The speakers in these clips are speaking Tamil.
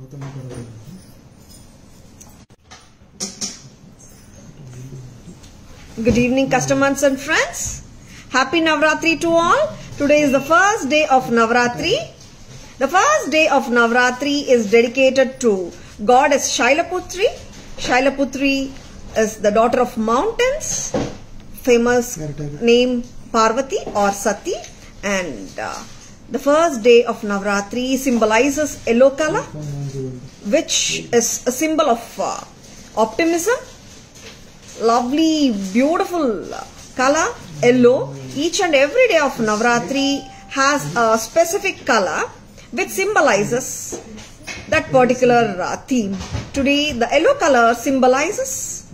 Good evening, customers and friends. Happy Navratri to all. Today is the first day of Navratri. The first day of Navratri is dedicated to goddess Shailaputri. Shailaputri is the daughter of mountains, famous name Parvati or Sati, and uh, the first day of Navratri symbolizes yellow color, which is a symbol of uh, optimism lovely, beautiful color, yellow. Each and every day of Navratri has a specific color which symbolizes that particular uh, theme. Today, the yellow color symbolizes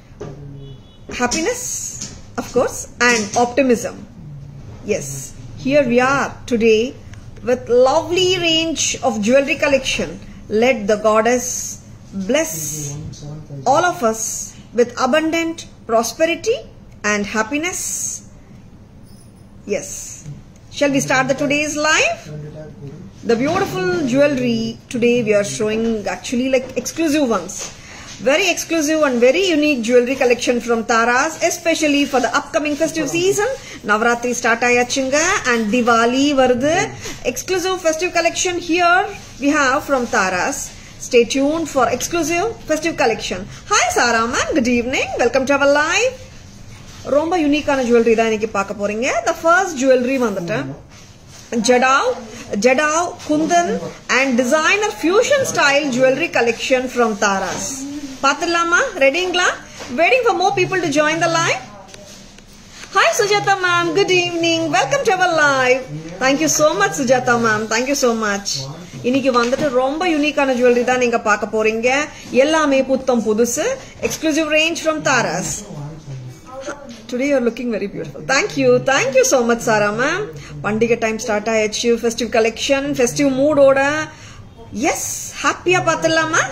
happiness, of course, and optimism. Yes, here we are today with lovely range of jewelry collection. Let the goddess bless all of us with abundant prosperity and happiness. Yes. Shall we start the today's live? The beautiful jewelry today we are showing actually like exclusive ones. Very exclusive and very unique jewelry collection from Taras, especially for the upcoming festive season. Navratri start ஆயாச்சுங்க and Diwali வருது. Exclusive festive collection here we have from Taras. Stay tuned for exclusive festive collection. Hi Sarah ma'am, good evening. Welcome to our live. ரொம்ப யூனிக்கான ஜுவல்லரி தான் இன்னைக்கு பார்க்க போறீங்க த ஃபர்ஸ்ட் ஜுவல்லரி வந்துட்டு jadau jadau kundan and designer fusion style jewellery collection from Taras பார்த்துடலாமா ரெடிங்களா waiting for more people to join the live hi Sujatha ma'am good evening welcome to our live thank you so much Sujatha ma'am thank you so much இன்னைக்கு வந்துட்டு ரொம்ப யூனிக்கான ஜுவல்லரி தான் நீங்க பார்க்க போறீங்க எல்லாமே புத்தம் புதுசு exclusive range from Taras today you're looking very beautiful thank you thank you so much Sara ma'am பண்டிகை டைம் ஸ்டார்ட் ஆயிடுச்சு ஃபெஸ்டிவ் கலெக்ஷன் ஃபெஸ்டிவ் மூடோட எஸ் ஹாப்பியா பார்த்துடலாமா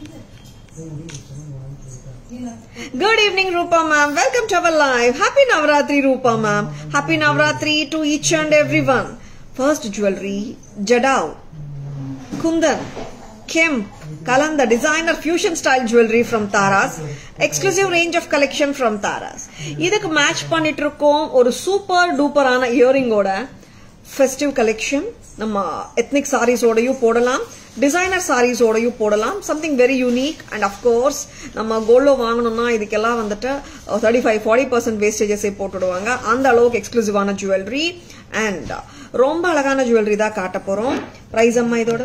Good evening, Rupa ma'am. Welcome to our live. Happy Navratri, Rupa ma'am. Happy Navratri to each and everyone. First jewelry, Jadao, Kundan, Kemp, Kalanda designer fusion style jewelry from Taras. Exclusive range of collection from Taras. இதுக்கு மேட்ச் பண்ணிட்டு இருக்கோம் ஒரு சூப்பர் டூப்பரான இயரிங்கோட ஃபெஸ்டிவ் கலெக்ஷன் நம்ம எத்னிக் சாரீஸோடையும் போடலாம் டிசைனர் சாரீஸோடையும் போடலாம் something very unique and of course நம்ம கோல்டோ வாங்கணும்னா இதுக்கெல்லாம் வந்துட்டு தேர்ட்டி ஃபைவ் ஃபார்ட்டி பர்சன்ட் வேஸ்டேஜஸே போட்டுடுவாங்க அந்த அளவுக்கு எக்ஸ்க்ளூசிவான ஜுவல்லரி அண்ட் ரொம்ப அழகான ஜுவல்லரி தான் காட்ட போறோம் ப்ரைஸ் அம்மா இதோட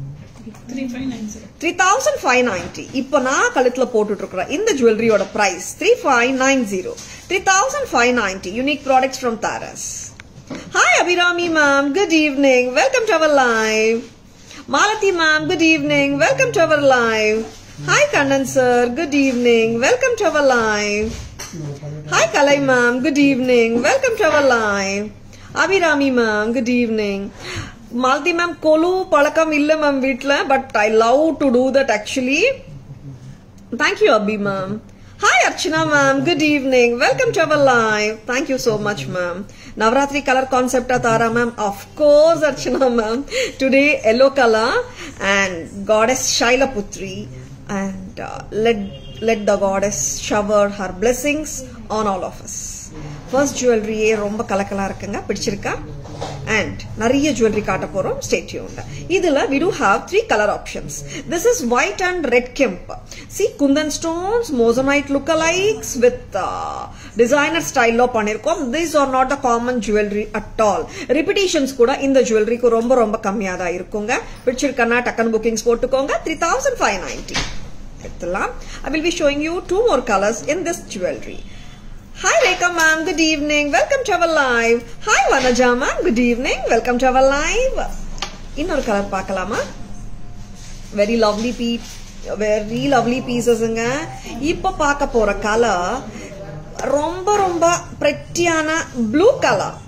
த்ரீ தௌசண்ட் ஃபைவ் நைன்டி இப்போ நான் கழுத்துல போட்டுட்டு இருக்கிறேன் இந்த ஜுவல்லரியோட price three five nine zero three thousand five ninety unique products from Taras hi Abirami ma'am good evening welcome to our live Malathi ma'am good evening welcome to our live hi Kannan sir good evening welcome to our live hi Kalai ma'am good evening welcome to our live Abirami ma'am good evening Malathi ma'am Golu பழக்கம் இல்ல மேம் வீட்ல but I love to do that actually thank you Abi ma'am hi Archana ma'am good evening welcome to our live thank you so much ma'am Navaratri colour கான்செப்டா Tara ma'am of course Archana ma'am today yellow colour and goddess Shailaputri and let let the goddess shower her blessings on all of us first ஜுவல்லரியே ரொம்ப கலக்கலா இருக்குங்க பிடிச்சிருக்கா அண்ட் நிறைய ஜுவல்லரி காட்ட போறோம் ஸ்டேட்யூன்ல இதுல we do have three colour options this is white and red kemp see kundan stones moissanite look likes with designer ஸ்டைல்ல பண்ணிருக்கோம் this are not a common jewellery at all repetitions கூட இந்த ஜுவல்லரிக்கு ரொம்ப ரொம்ப கம்மியா தான் இருக்குங்க பிடிச்சிருக்கனா டக்கன் புக்கிங்ஸ் போட்டுக்கோங்க த்ரீ தௌசண்ட் ஃபைவ் நைன்டி எடுத்துலாம் I will be showing you two more colours in this jewellery Hi Rekha ma'am, good evening. Welcome to our live. Hi Vanaja ma'am, good evening. Welcome to our live. இன்னொரு கலர் பார்க்கலாமா வெரி லவ்லி பீ வெரி லவ்லி பீசஸ்ங்க இப்போ பார்க்க போற கலர் ரொம்ப ரொம்ப பிரெட்டியான blue colour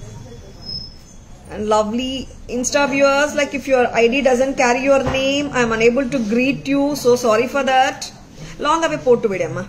and lovely insta viewers like if your id doesn't carry your name i am unable to greet you so sorry for that லாங்காவே போட்டு விடம்மா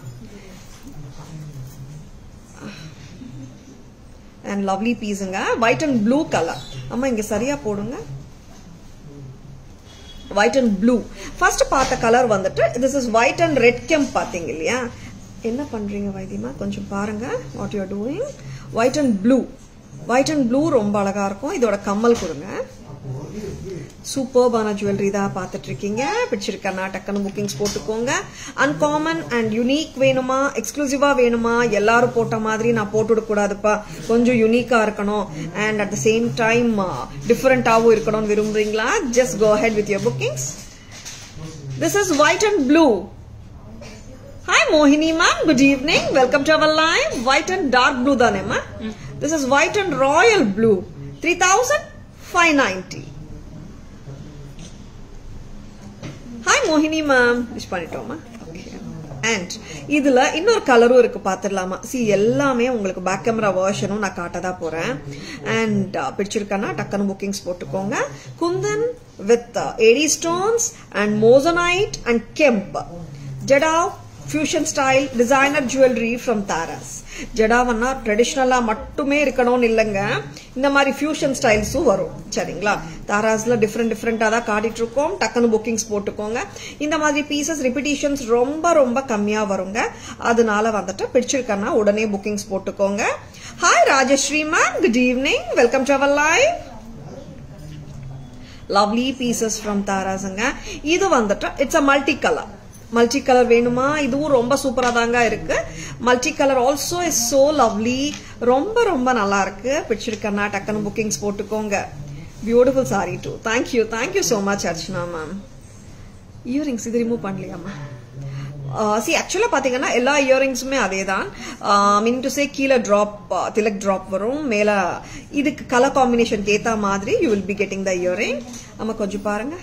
அண்ட் லவ்லி பீஸுங்க ஒயிட் அண்ட் ப்ளூ கலர் அம்மா இங்க சரியா போடுங்க ஒயிட் அண்ட் ப்ளூ ஃபர்ஸ்ட் பார்த்த கலர் வந்துட்டு this is white and red kemp பார்த்தீங்க இல்லையா என்ன பண்றீங்க வைத்தியமா கொஞ்சம் பாருங்க what you doing white and blue white and blue ரொம்ப அழகா இருக்கும் இதோட கம்மல் கொடுங்க சூப்பர்பான ஜுவல்லரி தான் பார்த்துட்டு இருக்கீங்க பிடிச்சிருக்கா டக்குன்னு புக்கிங்ஸ் போட்டுக்கோங்க அன்காமன் அண்ட் யுனிக் வேணுமா எக்ஸ்க்ளூசிவா வேணுமா எல்லாரும் போட்ட மாதிரி நான் போட்டுவிட கூடாதுப்பா கொஞ்சம் யுனிக்கா இருக்கணும் and at the same time டிஃபரெண்டாவும் இருக்கணும்னு விரும்புறீங்களா just go ahead with your bookings this is white and blue Hi Mohini ma'am, good evening. Welcome to our live. White and dark blue தானே ma? This is white and royal blue. 3590. Hi Mohini ma'am. Wish பண்ணிட்டோமா அண்ட் இதுல இன்னொரு கலரும் இருக்கு பாத்துடலாமா சி எல்லாமே உங்களுக்கு பேக் கேமரா வேர்ஷனும் நான் காட்ட தான் போறேன் அண்ட் பிடிச்சிருக்கேன்னா டக்குன்னு புக்கிங்ஸ் போட்டுக்கோங்க kundan with AD stones and moissanite and kemp jadau fusion style designer jewellery from Taras ஜடாவன்னா ட்ரெடிஷ்னலா மட்டுமே இருக்கணும்னு இல்லைங்க இந்த மாதிரி ஃபியூஷன் ஸ்டைல்ஸும் வரும் சரிங்களா தாராஸ்ல டிஃப்ரெண்ட் டிஃப்ரெண்டா தான் காட்டிட்டு இருக்கோம் டக்குன்னு புக்கிங்ஸ் போட்டுக்கோங்க இந்த மாதிரி பீசஸ் ரிப்பிட்டேஷன்ஸ் ரொம்ப ரொம்ப கம்மியா வருங்க அதனால வந்துட்டு பிடிச்சிருக்கன்னா உடனே புக்கிங்ஸ் போட்டுக்கோங்க hi Rajashree ma'am good evening welcome to our live lovely pieces from தாராஸுங்க இது வந்துட்டு it's a multi colour multi colour வேணுமா இதுவும் ரொம்ப சூப்பரா தாங்க இருக்கு multi colour also is so lovely ரொம்ப ரொம்ப நல்லா இருக்கு பிடிச்சிருக்கா டக்குன்னு புக்கிங்ஸ் போட்டுக்கோங்க beautiful sari too thank you thank you so much Archana ma'am earrings இது ரிமூவ் பண்ணலையாமா சி ஆக்சுவலா பாத்தீங்கன்னா எல்லா இயரிங்ஸுமே அதே தான் மீன் டு சே கீழே ட்ராப் திலக் ட்ராப் வரும் மேல இதுக்கு கலர் காம்பினேஷனுக்கு ஏத்த மாதிரி you will be getting the earring நம்ம கொஞ்சம் பாருங்க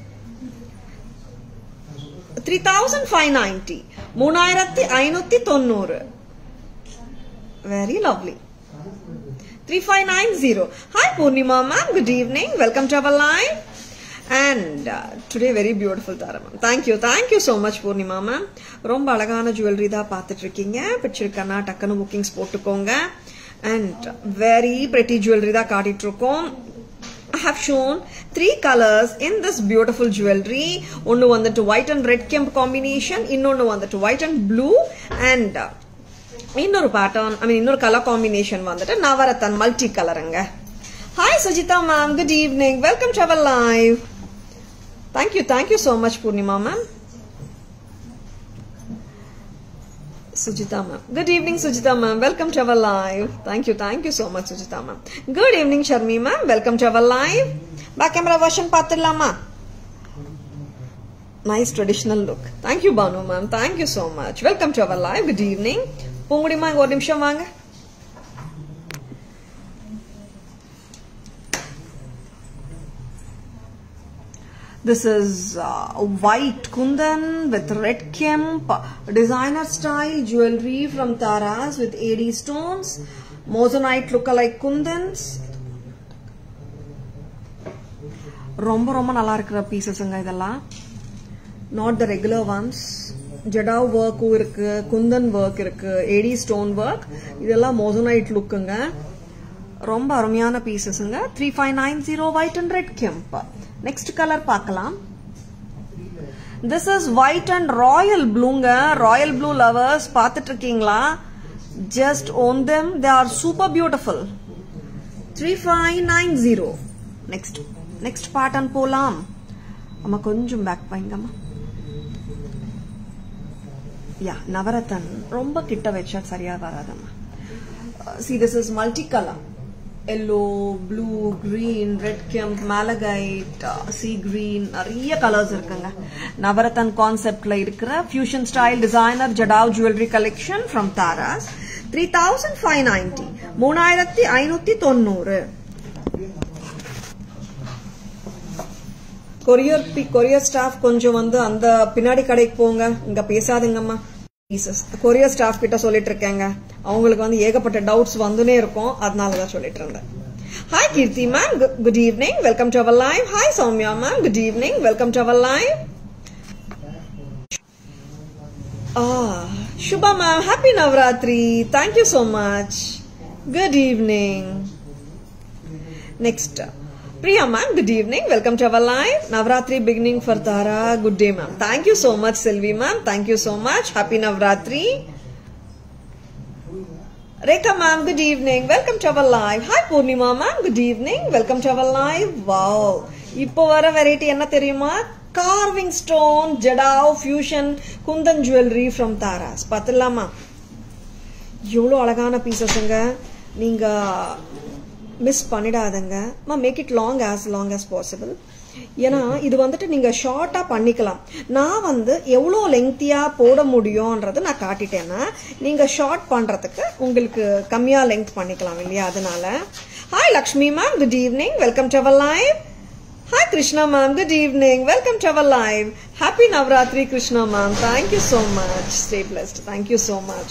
த்ரீ தௌசண்ட் ஃபைவ் நைன்டி மூணாயிரத்தி ஐநூத்தி தொண்ணூறு very lovely three five nine zero hi Poornima ma'am good evening welcome to our live and today very beautiful Tara ma'am thank you thank you so much Poornima ma'am ரொம்ப அழகான ஜுவல்லரி தான் பார்த்துட்டு இருக்கீங்க பிடிச்சிருக்கனா டக்குன்னு புக்கிங்ஸ் போட்டுக்கோங்க அண்ட் வெரி பிரெட்டி ஜுவல்லரி தான் காட்டிட்டு இருக்கோம் I have shown three colors in this beautiful jewelry. ஒன்னு வந்துட்டு white and red kemp combination, இன்னொன்னு வந்துட்டு white and blue and uh, இன்னொரு பேட்டர்ன் ஐ மீன் இன்னொரு கலர் காம்பினேஷன் வந்துட்டு நவரத்தன் மல்டி கலருங்க hi Sujitha ma'am good evening welcome to our live thank you thank you so much Poornima ma'am Sujita ma'am. Good evening, Sujita ma'am. Welcome to our live. Thank you, thank you so much, Sujita ma'am. Good evening, Sharmi ma'am. Welcome to our live. Back camera version பார்த்துடலாமா Nice traditional look. Thank you, Banu ma'am. Thank you so much. Welcome to our live. Good evening. பூங்குடிமா இங்க ஒரு நிமிஷம் வாங்க This is uh, white kundan with red kemp, designer style jewelry from Taras with AD stones, moissanite look-alike kundans. ரொம்ப ரொம்ப நல்லா இருக்கிற பீசஸ்ங்க இதெல்லாம் not the regular ones jadau ஒர்க்கும் இருக்கு குந்தன் ஒர்க் இருக்கு ஏடி ஸ்டோன் ஒர்க் இதெல்லாம் மோசனைட் லுக்குங்க ரொம்ப அருமையான பீசஸ்ங்க three five nine zero white and red kemp next colour பார்க்கலாம் this is white and royal ப்ளூங்க ராயல் ப்ளூ லவர்ஸ் பார்த்துட்டு இருக்கீங்களா just own them they are super beautiful three five nine zero next next pattern போலாம் அம்மா கொஞ்சம் பேக் வைங்கம்மா யா நவரத்தன் ரொம்ப கிட்ட வச்சா சரியா வராதம்மா see this is multi colour yellow blue green red kemp malachite see green நிறைய கலர்ஸ் இருக்குங்க நவரத்தன் கான்செப்ட்ல இருக்கிற fusion style designer jadau jewellery collection from Taras three thousand five ninety மூணாயிரத்தி ஐநூத்தி தொண்ணூறு கொரியர் கொரியர் ஸ்டாஃப் கொஞ்சம் வந்து அந்த பின்னாடி கடைக்கு போங்க இங்க பேசாதுங்கம்மா பீசஸ் கொரியர் ஸ்டாஃப் கிட்ட சொல்லிட்டு இருக்கேங்க அவங்களுக்கு வந்து ஏகப்பட்ட டவுட்ஸ் வந்துனே இருக்கும் அதனால தான் சொல்லிட்டு இருந்தேன் hi Keerthi ma'am good evening welcome to our live hi Soumya ma'am good evening welcome to our live Shubha ma'am, happy Navratri. Thank you so much. Good evening. Next. Priya ma'am, good evening. Welcome to our live. Navratri beginning for Tara. Good day ma'am. Thank you so much Sylvie ma'am. Thank you so much. Happy Navratri. Rekha ma'am, good evening. Welcome to our live. Hi Purnima ma'am, good evening. Welcome to our live. Wow. இப்போ வர வெரைட்டி என்ன தெரியுமா carving stone jadau fusion kundan jewellery from Taras பார்த்துடலாமா எவ்வளோ அழகான பீசஸுங்க நீங்கள் மிஸ் பண்ணிடாதங்க make it long as long as possible ஏன்னா இது வந்துட்டு நீங்கள் ஷார்ட்டாக பண்ணிக்கலாம் நான் வந்து எவ்வளோ லெங்க்த்தியாக போட முடியும்ன்றதை நான் காட்டிட்டேன்னா நீங்கள் ஷார்ட் பண்ணுறதுக்கு உங்களுக்கு கம்மியாக லெங்க் பண்ணிக்கலாம் இல்லையா அதனால hi Lakshmi ma'am good evening welcome to our live Hi Krishna ma'am, good evening. Welcome to our live. Happy Navratri Krishna ma'am. Thank you so much. Stay blessed. Thank you so much.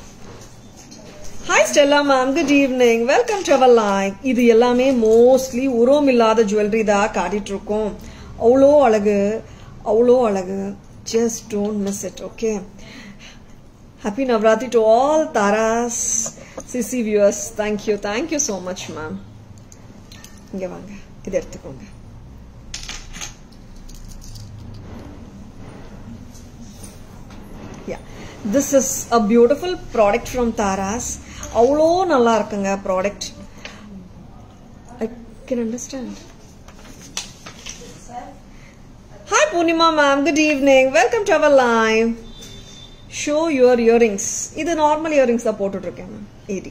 Hi Stella ma'am, good evening. Welcome to our live. இது எல்லாமே மோஸ்ட்லி உரோம் இல்லாத ஜுவல்லரி தான் காட்டிட்டு இருக்கோம் அவ்வளோ அழகு அவ்வளோ அழகு just don't miss it okay happy Navratri to all Taras சிசி viewers thank you thank you so much ma'am இங்கே வாங்க இது எடுத்துக்கோங்க yeah this is a beautiful product from taras அவ்வளோ நல்லா இருக்குங்க product I can understand hi Poornima ma'am good evening welcome to our live show your earrings இது நார்மல் இயரிங்ஸ் தான் போட்டுட்டு இருக்கேன் மேம் ஏடி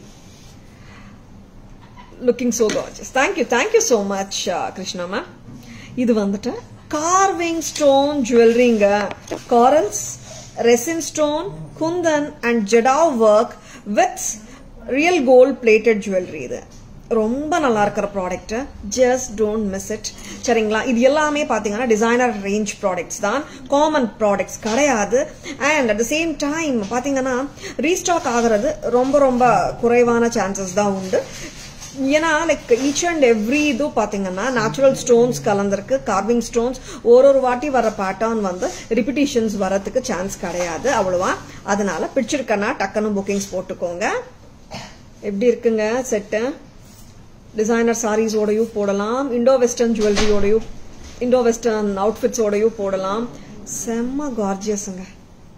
looking so gorgeous thank you thank you so much Krishna ma'am இது வந்துட்டு கார்விங் ஸ்டோன் ஜுவல்லரிங்க corals resin stone, kundan and jadav work with real gold plated jewelry இது ரொம்ப நல்லா இருக்கிற product just don't miss it சரிங்களா இது எல்லாமே பார்த்தீங்கன்னா டிசைனர் ரேஞ்ச் ப்ராடக்ட்ஸ் தான் காமன் ப்ராடக்ட்ஸ் கிடையாது and at the same time பார்த்தீங்கன்னா ரீஸ்டாக் ஆகிறது ரொம்ப ரொம்ப குறைவான சான்சஸ் தான் உண்டு ஏன்னா லைக் ஈச் அண்ட் எவ்ரி இது பார்த்தீங்கன்னா நேச்சுரல் ஸ்டோன்ஸ் கலந்திருக்கு கார்விங் ஸ்டோன்ஸ் ஒரு ஒரு வாட்டி வர பேட்டர்ன் வந்து ரிப்பிட்டேஷன்ஸ் வரதுக்கு சான்ஸ் கிடையாது அவ்வளவா அதனால பிடிச்சிருக்கனா டக்குன்னு புக்கிங்ஸ் போட்டுக்கோங்க எப்படி இருக்குங்க செட்டு டிசைனர் சாரீஸோடையும் போடலாம் இண்டோ வெஸ்டர்ன் ஜுவல்லரியோடையும் இண்டோ வெஸ்டர்ன் அவுட்ஃபிட்ஸோடையும் போடலாம் செம்ம கார்ஜியஸுங்க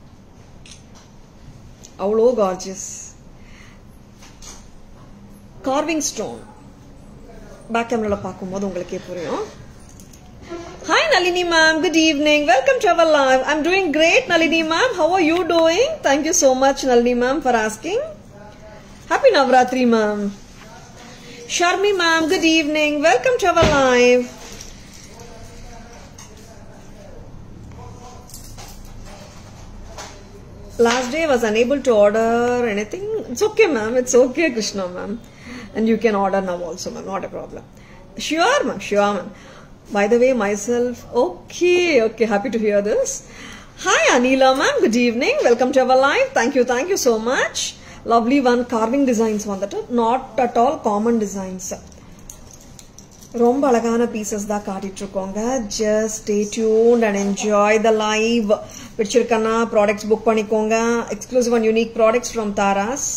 அவ்வளோ கார்ஜியஸ் கார்விங் ஸ்டோன் பேக் கேமரால பார்க்கும்போது உங்களுக்கே புரியும் hi Nalini ma'am good evening welcome to our live I'm doing great Nalini ma'am how are you doing thank you so much Nalini ma'am for asking happy Navratri ma'am Sharmi ma'am good evening welcome to our live last day I was unable to order anything. It's okay, ma'am. It's okay, Krishna, ma'am. And you can order now also, ma'am. Not a problem. Sure, ma'am. Sure, ma'am. By the way, myself. Okay, okay. Happy to hear this. Hi, Anila, ma'am. Good evening. Welcome to our live. Thank you. Thank you so much. Lovely one. Carving designs வந்துட்டு not at all common designs. ரொம்ப அழகான பீசஸ் தான் காட்டிட்டு இருக்கோங்க just stay tuned and enjoy the live பிடிச்சிருக்கனா ப்ராடக்ட்ஸ் புக் பண்ணிக்கோங்க exclusive and unique products from Taras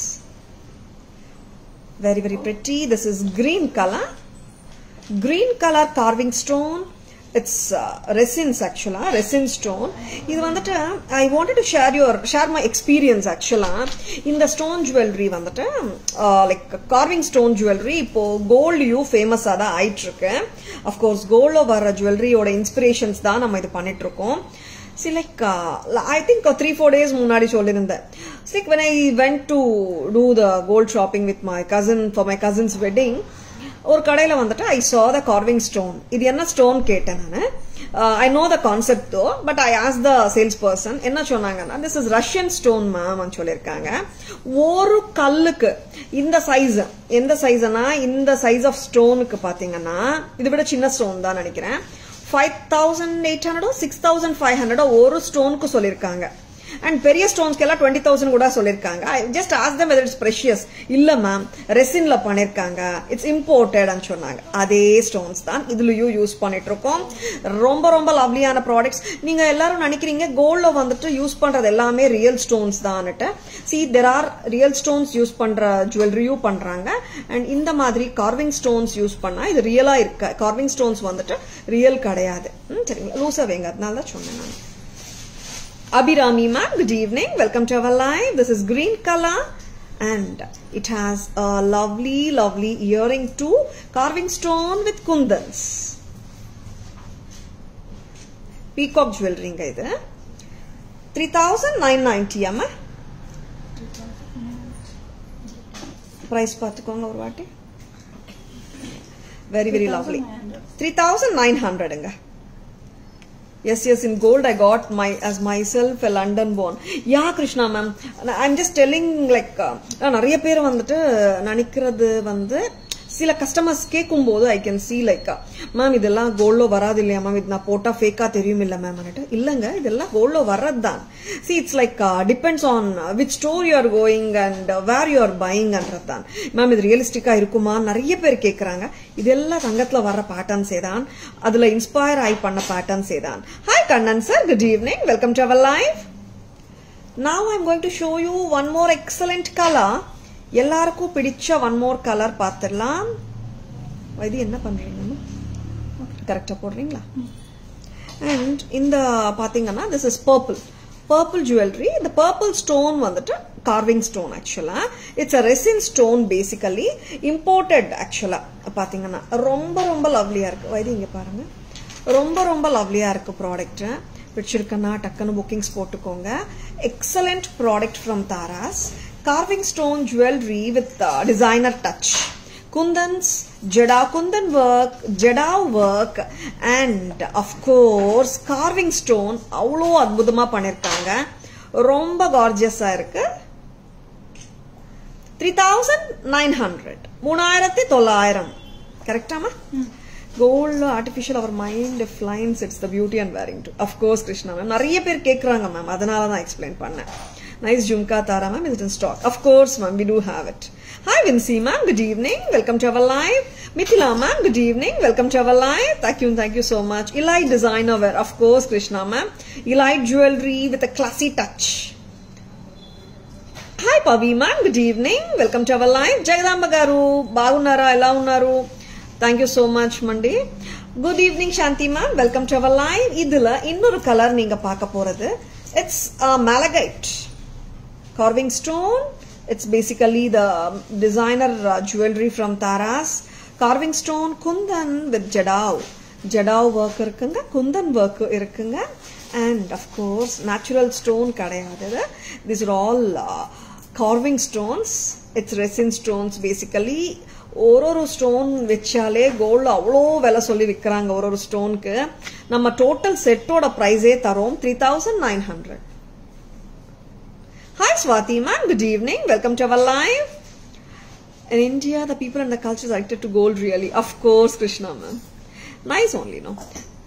very very pretty this is green colour green colour carving stone it's resins actually resin stone இது வந்துட்டு I wanted to share your share my experience actually இந்த ஸ்டோன் ஜுவல்லரி வந்துட்டு லைக் கார்விங் ஸ்டோன் ஜுவல்லரி இப்போ கோல்ட்லையும் ஃபேமஸாக தான் ஆயிட்டு இருக்கு அஃப்கோர்ஸ் கோல்டில் வர ஜுவல்லரியோட இன்ஸ்பிரேஷன்ஸ் தான் நம்ம இது பண்ணிட்டு இருக்கோம் see like I think three four days முன்னாடி சொல்லியிருந்தேன் like when I went to do the gold shopping with my cousin for my cousin's wedding ஒரு கடையில் வந்துட்டு ஐ சா த கார்விங் ஸ்டோன் இது என்ன ஸ்டோன் கேட்டேன் நான் I know the concept though but I ask the sales person என்ன சொன்னாங்கன்னா this is Russian stone ma'am சொல்லியிருக்காங்க ஒரு கல்லுக்கு இந்த சைஸ் எந்த சைஸ்னா இந்த சைஸ் ஆஃப் ஸ்டோனுக்கு பார்த்தீங்கன்னா இதை விட சின்ன ஸ்டோன் தான் நினைக்கிறேன் ஃபைவ் தௌசண்ட் எயிட் ஹண்ட்ரடோ சிக்ஸ் தௌசண்ட் ஃபைவ் ஹண்ட்ரடோ ஒரு ஸ்டோனுக்கு சொல்லியிருக்காங்க அண்ட் பெரிய ஸ்டோன்ஸ்க்கு எல்லாம் டுவெண்ட்டி தௌசண்ட் கூட சொல்லியிருக்காங்க I just ask them whether it's precious இல்ல மேம் ரெசின்ல பண்ணிருக்காங்க இட்ஸ் இம்போர்ட்டட்னு சொன்னாங்க அதே ஸ்டோன்ஸ் தான் இதுலயும் யூஸ் பண்ணிட்டு இருக்கோம் ரொம்ப ரொம்ப லவ்லியான ப்ராடக்ட்ஸ் நீங்க எல்லாரும் நினைக்கிறீங்க கோல்ட்ல வந்துட்டு யூஸ் பண்றது எல்லாமே ரியல் ஸ்டோன்ஸ் தான்ட்டு see there are real stones use பண்ற ஜுவல்லரியும் பண்றாங்க அண்ட் இந்த மாதிரி கார்விங் ஸ்டோன்ஸ் யூஸ் பண்ணா இது ரியலா இருக்க கார்விங் ஸ்டோன்ஸ் வந்துட்டு ரியல் கிடையாது ம், சரிங்களா லூசா வைங்க அதனால தான் சொன்னேன் நான் Abhirami ma'am, good evening. Welcome to our live. This is green color and it has a lovely, lovely earring too. Carving stone with kundans. Peacock jewelry nga இது 3990 அம்மா price பார்த்துக்கோங்க ஒரு வாட்டி very very lovely three thousand nine ஹண்ட்ரடுங்க Yes, yes, in gold I got my as myself a London born. Yeah, Krishna ma'am. I'm just telling like uh, நிறைய பேர் வந்துட்டு நினைக்கிறது வந்து சில கஸ்டமர்ஸ் கேட்கும் போது I can see like ma'am இதெல்லாம் கோல்டோ வராது இல்லையா மேம் இது நான் போட்டா ஃபேக்கா தெரியும் இல்ல மேம் இல்லங்க இதெல்லாம் கோல்டோ வர்றது தான் see it's like depends on which store you are going and where you are பையிங்ன்றது தான் மேம் இது ரியலிஸ்டிக்கா இருக்குமா நிறைய பேர் கேட்கறாங்க இதெல்லாம் தங்கத்துல வர்ற பேட்டர்ன்ஸே தான் அதுல இன்ஸ்பயர் ஆகி பண்ண பேட்டர்ன்ஸே தான் hi Kannan sir good evening welcome to our live now i'm going to show you one more excellent color எல்லாருக்கும் பிடிச்ச ஒன் மோர் கலர் பார்த்துடலாம் இது என்ன பண்றீங்கம்மா கரெக்டா போடுறீங்களா அண்ட் இந்த பாத்தீங்கன்னா this is purple purple jewellery இந்த பர்பிள் ஸ்டோன் வந்துட்டு carving stone actually it's a resin stone basically imported actually பாத்தீங்கன்னா ரொம்ப ரொம்ப லவ்லியா இருக்கு வைது இங்க பாருங்க ரொம்ப ரொம்ப லவ்லியா இருக்கு ப்ராடக்ட் பிடிச்சிருக்கன்னா டக்குன்னு புக்கிங்ஸ் போட்டுக்கோங்க excellent product from Taras carving stone jewelry with uh, designer touch kundans jada kundan work jada work and of course carving stone அவ்வளோ அற்புதமா பண்ணிருக்காங்க ரொம்ப கார்ஜியஸா இருக்கு த்ரீ தௌசண்ட் நைன் ஹண்ட்ரட் மூணாயிரத்தி தொள்ளாயிரம் கரெக்டாமா கோல்டு ஆர்டிஃபிஷியல் அவர் மைண்ட் ஃபிளைன்ஸ் it's the beauty and wearing to of course Krishna ma'am நிறைய பேர் கேட்குறாங்க மேம் அதனால தான் எக்ஸ்பிளைன் பண்ணேன் Nice Jumka Tara ma'am, is it in stock? Of course ma'am, we do have it. Hi Vincy ma'am, good evening. Welcome to our live. Mithila ma'am, good evening. Welcome to our live. Thank you, thank you so much. Elite designer wear, of course Krishna ma'am. Elite jewelry with a classy touch. Hi Pavi ma'am, good evening. Welcome to our live. Jagadamba garu, bagunnara, ela unnaru. Thank you so much Monday. Good evening Shanti ma'am, welcome to our live. இதுல இன்னொரு கலர் நீங்க பார்க்க போறது. It's a malachite. carving stone it's basically the designer uh, jewelry from taras carving stone kundan with jadao jadao work இருக்குங்க kundan work இருக்குங்க and of course natural stone கிடையாது these are all uh, carving stones it's resin stones basically ஒரு ஒரு ஸ்டோன் வச்சாலே கோல்டு அவ்வளோ விலை சொல்லி விற்கிறாங்க ஒரு ஒரு ஸ்டோனுக்கு நம்ம டோட்டல் செட்டோட ப்ரைஸே தரோம் three thousand nine hundred Hi Swati ma'am, good evening. Welcome to our live. In India, the people and the culture is addicted to gold really. Of course, Krishna ma'am. Nice only, no?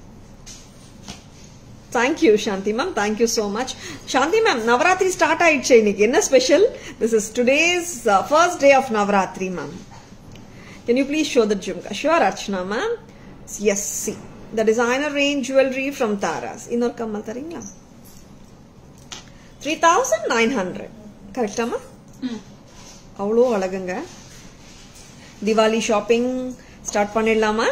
Thank you, Shanti ma'am. Thank you so much. Shanti ma'am, Navaratri start ஆயிடுச்சு இன்னைக்கு என்ன special this is today's first day of Navratri ma'am Can you please show the jumka? Sure, Archana ma'am. Yes, see. The designer range jewelry from Taras. இன்னொரு கம்மல் தரீங்களா த்ரீ தௌசண்ட் நைன் ஹண்ட்ரட் கரெக்டாமா அவ்வளோ அழகுங்க திவாலி ஷாப்பிங் ஸ்டார்ட் பண்ணிடலாமா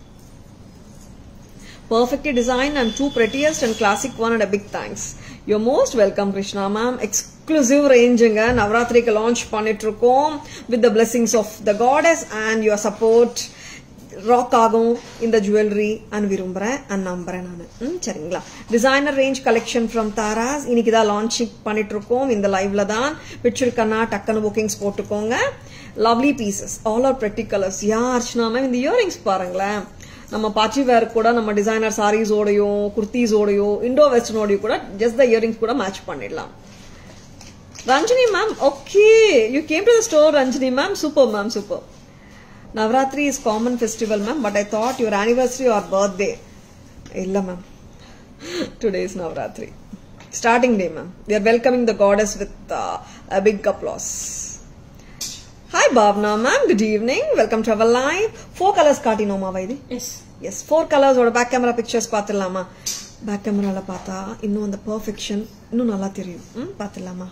perfectly designed and two prettiest and classic one and a big thanks you're most welcome krishna ma'am exclusive ரேஞ்சுங்க நவராத்திரிக்கு லான்ச் பண்ணிட்டு இருக்கோம் with the blessings of the goddess and your support rock ஆகும் இந்த ஜுவல்லரி அண்ட் விரும்புறேன் அண்ட் நம்புறேன் நான் சரிங்களா designer range collection from Taras இன்னைக்கு தான் லான்ச் பண்ணிட்டு இருக்கோம் இந்த லைவ்ல தான் பிடிச்சிருக்கன்னா டக்குன்னு புக்கிங்ஸ் போட்டுக்கோங்க lovely pieces all are pretty colours yeah Archana ma'am இந்த இயரிங்ஸ் பாருங்களேன் நம்ம பாச்சி வேர் கூட நம்ம டிசைனர் சாரீஸோடையோ குர்த்திஸோடையோ இண்டோ வெஸ்டர்னோடையோ கூட ஜஸ்ட் த இயரிங்ஸ் கூட மேட்ச் பண்ணிடலாம் Ranjini ma'am okay you came to the store Ranjini ma'am super ma'am super Navratri is common festival, ma'am, but I thought your anniversary or birthday. Illa, ma'am. Today is Navratri. Starting day, ma'am. We are welcoming the goddess with uh, a big applause. Hi, Bhavna, ma'am. Good evening. Welcome to our live. Four colors காட்டினோமா வைதி எஸ் எஸ் ஃபோர் கலர்ஸோட பேக் கேமரா பிக்சர்ஸ் பார்த்துடலாமா பேக் கேமரால பார்த்தா இன்னும் அந்த பர்ஃபெக்ஷன் இன்னும் நல்லா தெரியும் ம் பார்த்துடலாமா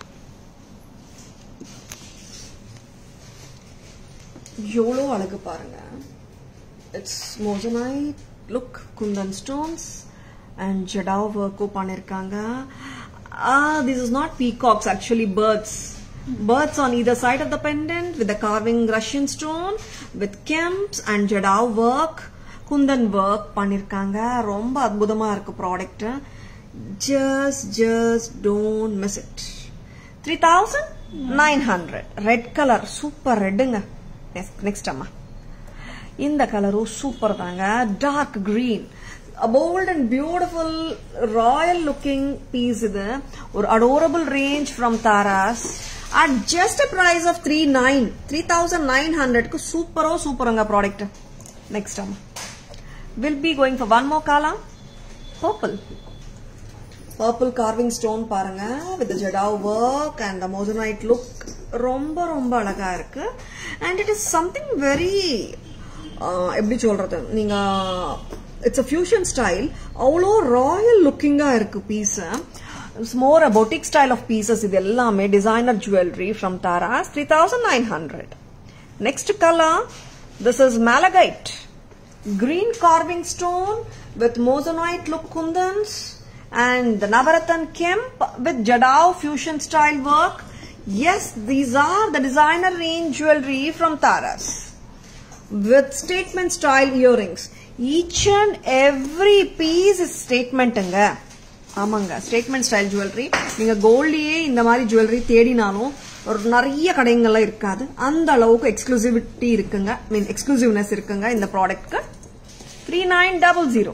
எவ்வளோ அழகு பாருங்க it's moissanite look kundan stones and jadau ஒர்க்கும் பண்ணியிருக்காங்க this is not peacocks actually birds birds on either side of the pendant with the carving Russian stone with kemps and jadau work kundan work பண்ணியிருக்காங்க ரொம்ப அற்புதமா இருக்கு product just just don't miss it three thousand nine hundred red colour super ரெட்டுங்க நெக்ஸ்ட் அம்மா இந்த கலரும் சூப்பர் தாங்க dark green bold and beautiful royal looking piece இது ஒரு adorable range from Taras at just price of three nine three thousand nine ஹண்ட்ரட்க்கு சூப்பரோ சூப்பருங்க ப்ராடக்ட் நெக்ஸ்ட் அம்மா will be going for one more colour purple purple carving stone பாருங்க with jadau work and the moissanite look ரொம்ப ரொம்ப அழகா இருக்கு and it is something very எப்படி சொல்றது நீங்க இட்ஸ் அ ஃபியூஷன் ஸ்டைல் அவ்வளோ ராயல் லுக்கிங்கா இருக்கு piece it's more a boutique style of pieces இது எல்லாமே designer jewellery from Taras three thousand nine hundred next colour this is malachite green carving stone with moissanite look kundans and the Navaratan Kemp with Jadao fusion style work. Yes, these are the designer range jewelry from Taras with statement style earrings. Each and every piece is statement ங்க ஆமாங்க ஸ்டேட்மெண்ட் ஸ்டைல் ஜுவல்லரி நீங்க கோல்ட்லயே இந்த மாதிரி ஜுவல்லரி தேடினாலும் ஒரு நிறைய கடைங்கள்ல இருக்காது அந்த அளவுக்கு எக்ஸ்க்ளூசிவிட்டி இருக்குங்க மீன் எக்ஸ்க்ளூசிவ்னஸ் இருக்குங்க இந்த ப்ராடக்ட்க்கு three nine double zero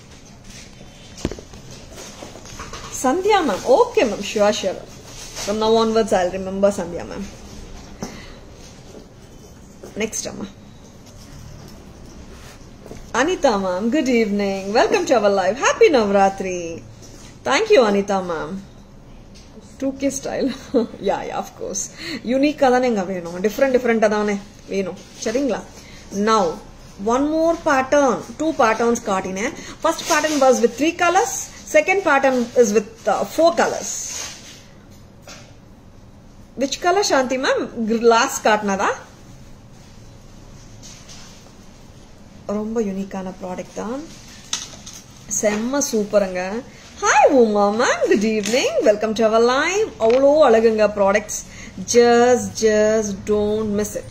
Sandhya ma'am okay ma'am sure sure from now onwards I remember Sandhya ma'am next அம்மா Anita ma'am, good evening. Welcome to our live. Happy Navratri. Thank you, Anita ma'am. 2K style. yeah, yeah, of course. Unique தானேங்க வேணும் டிஃப்ரெண்ட் டிஃப்ரெண்டா தானே வேணும் சரிங்களா now one more pattern two patterns காட்டினேன் first pattern was with three colours second pattern is with four colours which colour Shanthi ma'am last காட்டினதா ரொம்ப யூனிக்கான ப்ராடக்ட் தான் செம்ம சூப்பருங்க hi Uma ma'am good evening welcome to our live அவ்வளோ அழகுங்க products just just don't miss it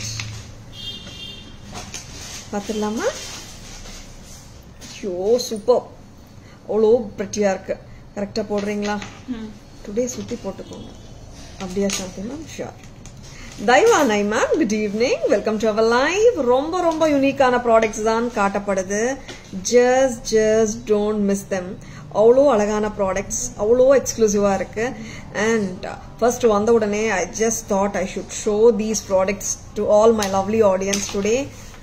பார்த்துடலாமா ஐயோ சூப்பர் அவ்வளோ ப்ரெட்டியாக இருக்கு கரெக்டாக போடுறீங்களா டுடே சுற்றி போட்டுக்கோங்க அப்படியா சாந்தி மேம் ஷியோர் தைவானை ma'am good evening welcome to our live ரொம்ப ரொம்ப யூனிக்கான ப்ராடக்ட்ஸ் தான் காட்டப்படுது just just don't miss them அவ்வளோ அழகான ப்ராடக்ட்ஸ் அவ்வளோ எக்ஸ்க்ளூசிவாக இருக்கு அண்ட் ஃபர்ஸ்ட் வந்த உடனே I just thought I should show these products to all my lovely audience today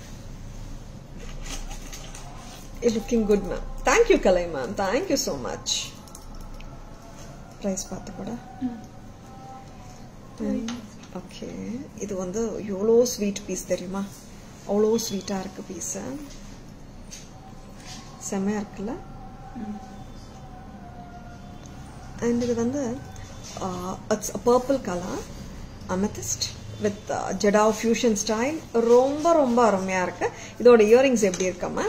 looking good ma'am thank you Kalai ma'am thank you so much price பார்த்து கூட ஓகே இது வந்து எவ்வளோ ஸ்வீட் பீஸ் தெரியுமா அவ்வளோ ஸ்வீட்டாக இருக்கு பீஸு செம்மையாக இருக்குல்ல அண்ட் இது வந்து it's purple colour amethyst with jadau fusion style ரொம்ப ரொம்ப அருமையாக இருக்கு இதோட இயரிங்ஸ் எப்படி இருக்கம்மா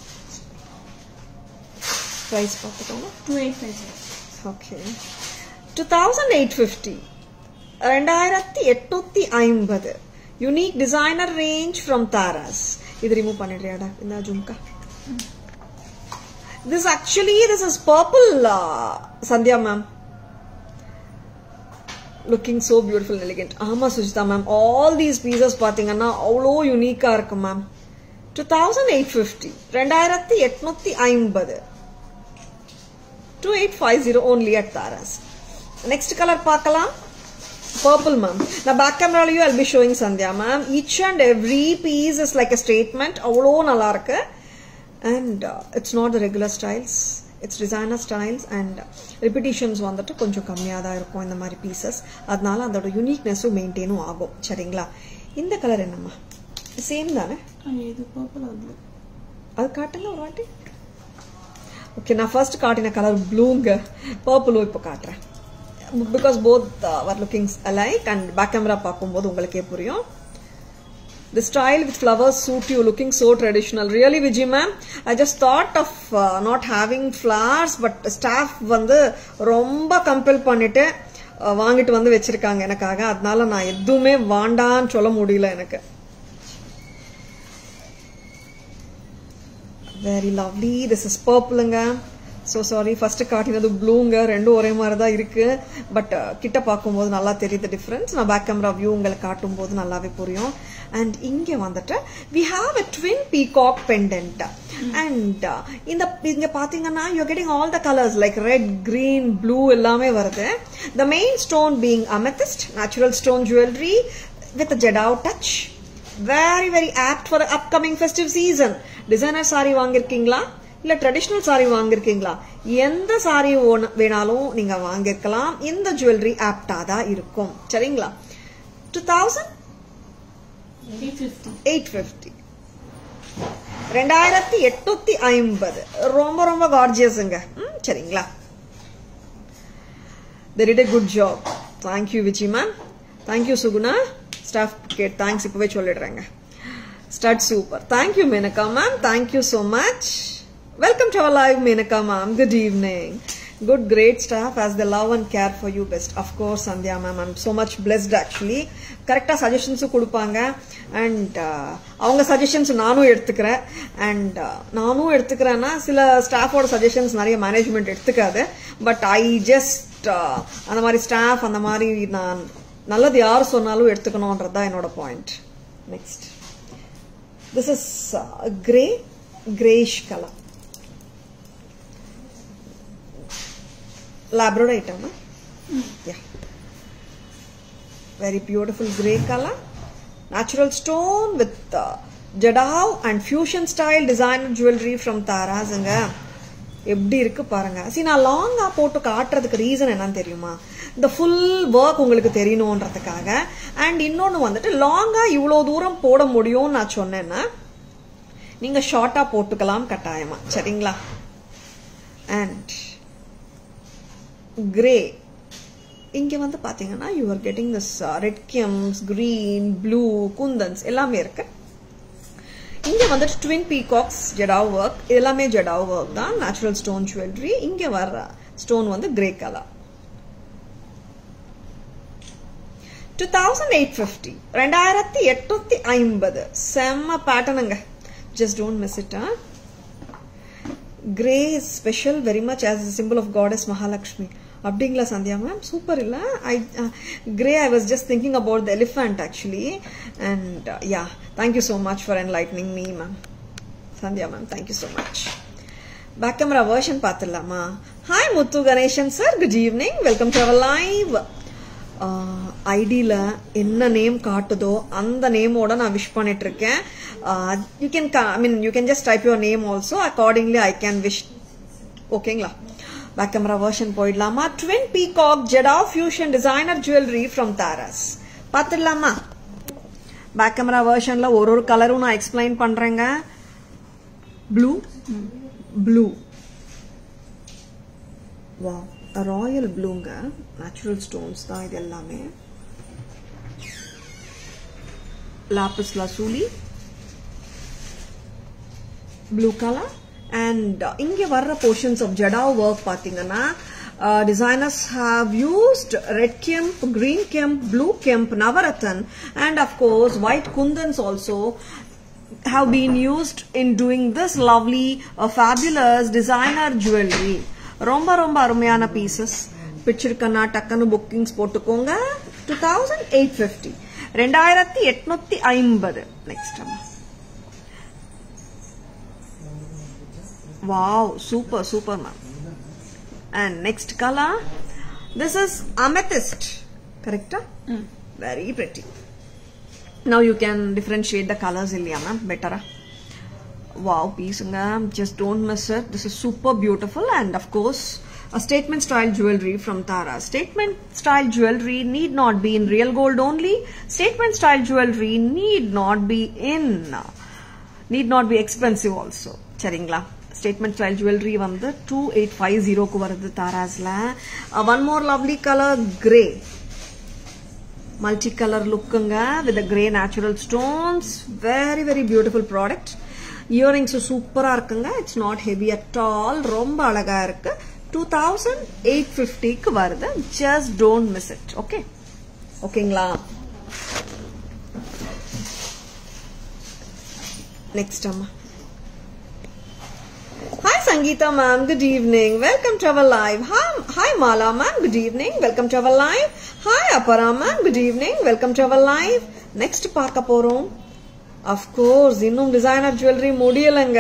ப்ரைஸ் பார்த்துக்கோங்க two eight five zero okay two thousand eight fifty ரெண்டாயிரத்தி எட்நூத்தி ஐம்பது unique designer range from Taras இது ரிமூவ் பண்ணிடுறியாடா இந்த jhumka this actually this is purple Sandhya ma'am looking so beautiful elegant ஆமா Sujitha ma'am all these pieces பாத்தீங்கன்னா அவ்வளோ யூனிக்கா இருக்கு ma'am two thousand eight fifty ரெண்டாயிரத்தி எட்நூத்தி ஐம்பது two eight five zero only at Taras next colour பார்க்கலாம் பர்பிள் மேம் நான் back கேமராலையும் Jal be showing Sandhya ma'am each and every piece is like a statement அவ்வளோ நல்லா இருக்கு and it's not the regular styles it's designer styles and repetitions வந்துட்டு கொஞ்சம் கம்மியாக தான் இருக்கும் இந்த மாதிரி பீசஸ் அதனால அதோட யூனிக்னஸும் மெயின்டைனும் ஆகும் சரிங்களா இந்த கலர் என்னம்மா சேம் தானே இது பர்பிள் அது அது காட்டுங்க ஒரு வாட்டி ஓகே நான் ஃபர்ஸ்ட் காட்டின கலர் ப்ளூங்க பர்பிளும் இப்போ காட்டுறேன் because both are looking alike and back camera பார்க்கும்போது உங்களுக்கே புரியும் The style with flowers suit you, looking so traditional. Really, Vijay ma'am, I just thought of uh, not having flowers, but staff வந்து ரொம்ப கம்பல் பண்ணிட்டு uh, வாங்கிட்டு வந்து வச்சிருக்காங்க எனக்காக அதனால நான் எதுவுமே வாண்டான்னு சொல்ல முடியல எனக்கு வெரி லவ்லி திஸ் இஸ் பர்பிளுங்க ஸோ சாரி ஃபர்ஸ்ட் காட்டினது ப்ளூங்க ரெண்டும் ஒரே மாதிரி தான் இருக்கு பட் கிட்ட பார்க்கும்போது நல்லா தெரியுது டிஃப்ரென்ஸ் நான் பேக் கேமரா வியூ உங்களுக்கு காட்டும் போது நல்லாவே புரியும் அண்ட் இங்க வந்துட்டு we have a twin peacock pendant and இந்த இங்க பாத்தீங்கன்னா you getting all the colours like red green blue எல்லாமே வருது the main stone being amethyst natural stone jewellery with jadau touch very very apt for upcoming festive season designer sari வாங்கியிருக்கீங்களா இல்ல ட்ரெடிஷ்னல் சாரி வாங்கியிருக்கீங்களா எந்த சாரி வேணாலும் நீங்க வாங்கியிருக்கலாம் இந்த ஜுவல்லரி ஆப்டா தான் இருக்கும் சரிங்களா two thousand eight fifty eight fifty ரெண்டாயிரத்தி எட்நூத்தி ஐம்பது ரொம்ப ரொம்ப கார்ஜியஸுங்க ம், சரிங்களா they did a good job thank you Viji ma'am thank you Suguna staff கேட் தேங்க்ஸ் இப்பவே சொல்லிடுறேங்க start super thank you Menaka ma'am thank you so much welcome to our live Menaka ma'am good evening good great staff as the love and care for you best of course Sandhya ma'am I'm so much blessed actually கரெக்டாக சஜஷன்ஸும் கொடுப்பாங்க அண்ட் அவங்க சஜஷன்ஸ் நானும் எடுத்துக்கிறேன் அண்ட் நானும் எடுத்துக்கிறேன்னா சில ஸ்டாஃபோட சஜஷன்ஸ் நிறைய மேனேஜ்மெண்ட் எடுத்துக்காது பட் ஐ ஜஸ்ட் அந்த மாதிரி ஸ்டாஃப் அந்த மாதிரி நான் நல்லது யார் சொன்னாலும் எடுத்துக்கணுன்றது தான் என்னோட point next this is grey grace colour லேப்ரோட item yeah very beautiful gray color natural stone with uh, jadao and fusion style designer jewelry from தாராஸுங்க எப்படி இருக்கு பாருங்க சரி நான் லாங்கா போட்டு காட்டுறதுக்கு ரீசன் என்னன்னு தெரியுமா இந்த ஃபுல் ஒர்க் உங்களுக்கு தெரியணுன்றதுக்காக அண்ட் இன்னொன்னு வந்துட்டு லாங்கா இவ்வளோ தூரம் போட முடியும்னு நான் சொன்னேன்னா நீங்க ஷார்ட்டா போட்டுக்கலாம் கட்டாயமா சரிங்களா அண்ட் கிரே இங்க வந்து பாத்தீங்கன்னா you are getting this red gems green blue kundans எல்லாமே இருக்கு இங்க வந்துட்டு ட்வின் பீகாக்ஸ் ஜெடாவ் ஒர்க் எல்லாமே ஜெடாவ் ஒர்க் தான் நேச்சுரல் ஸ்டோன் ஜுவல்லரி இங்க வர்ற ஸ்டோன் வந்து grey colour two thousand eight fifty ரெண்டாயிரத்தி எட்நூத்தி ஐம்பது செம்ம பேட்டர்னுங்க just don't miss it grey is special very much as simple of goddess Mahalakshmi அப்படிங்களா சந்தியா மேம் சூப்பர் இல்ல I grey I was just thinking about the elephant actually and yeah thank you so much for enlightening me ma'am Sandhya ma'am thank you so much back camera version பார்த்துடலாமா hi Muthu Ganesan sir good evening welcome to our live ஐடியில் என்ன நேம் காட்டுதோ அந்த நேமோட நான் விஷ் பண்ணிட்டு இருக்கேன் you can I mean you can just type your name also accordingly I can wish ஓகேங்களா பேக் கேமரா வெர்ஷன் போயிடலாமா twin peacock jadau fusion designer jewellery from Taras பார்த்துடலாமா பேக் கேமரா வெர்ஷன்ல ஒரு ஒரு கலரும் நான் எக்ஸ்பிளைன் பண்றேங்க ப்ளூ ப்ளூ வா ராயல் ப்ளூங்க நேச்சுரல் ஸ்டோன்ஸ் தான் இது எல்லாமே lapis lazuli blue colour and இங்க வர்ற போர்ஷன்ஸ் ஆஃப் ஜடாவ் ஒர்க் பாத்தீங்கன்னா designers have used red kemp, green kemp, blue kemp, navaratan and of course white kundans also have been used in doing this lovely uh, fabulous designer jewelry ரொம்ப ரொம்ப அருமையான பீசஸ் பிடிச்சிருக்கனா டக்குன்னு புக்கிங்ஸ் போட்டுக்கோங்க டூ தௌசண்ட் எயிட் ஃபிஃப்டி ரெண்டாயிரத்தி எட்நூத்தி ஐம்பது next wow super super ma'am and next colour this is amethyst கரெக்டா very pretty now you can differentiate the colors இல்லையா மேம் பெட்டரா wow pieceங்க just don't miss it this is super beautiful and of course a statement style jewelry from Tara statement style jewelry need not be in real gold only statement style jewelry need not be in need not be expensive also சரிங்களா ஸ்டேட்மெண்ட் ஸ்டைல் ஜுவல்லரி வந்து டூ எயிட் ஃபைவ் ஜீரோக்கு வருது தாராஸ்ல one more lovely colour grey multi colour லுக்குங்க with grey natural stones very very beautiful product earrings சூப்பரா இருக்குங்க it's not heavy at all ரொம்ப அழகா இருக்கு டூ தௌசண்ட் எயிட் ஃபிஃப்டிக்கு வருது just don't miss it okay ஓகேங்களா நெக்ஸ்ட் அம்மா Hi Sangeeta ma'am, good evening. Welcome to our live. Hi, hi Mala ma'am, good evening. Welcome to our live. Hi Apara ma'am, good evening. Welcome to our live. Next பார்க்க போறோம். Of course, இன்னும் டிசைனர் ஜுவல்லரி முடியலங்க.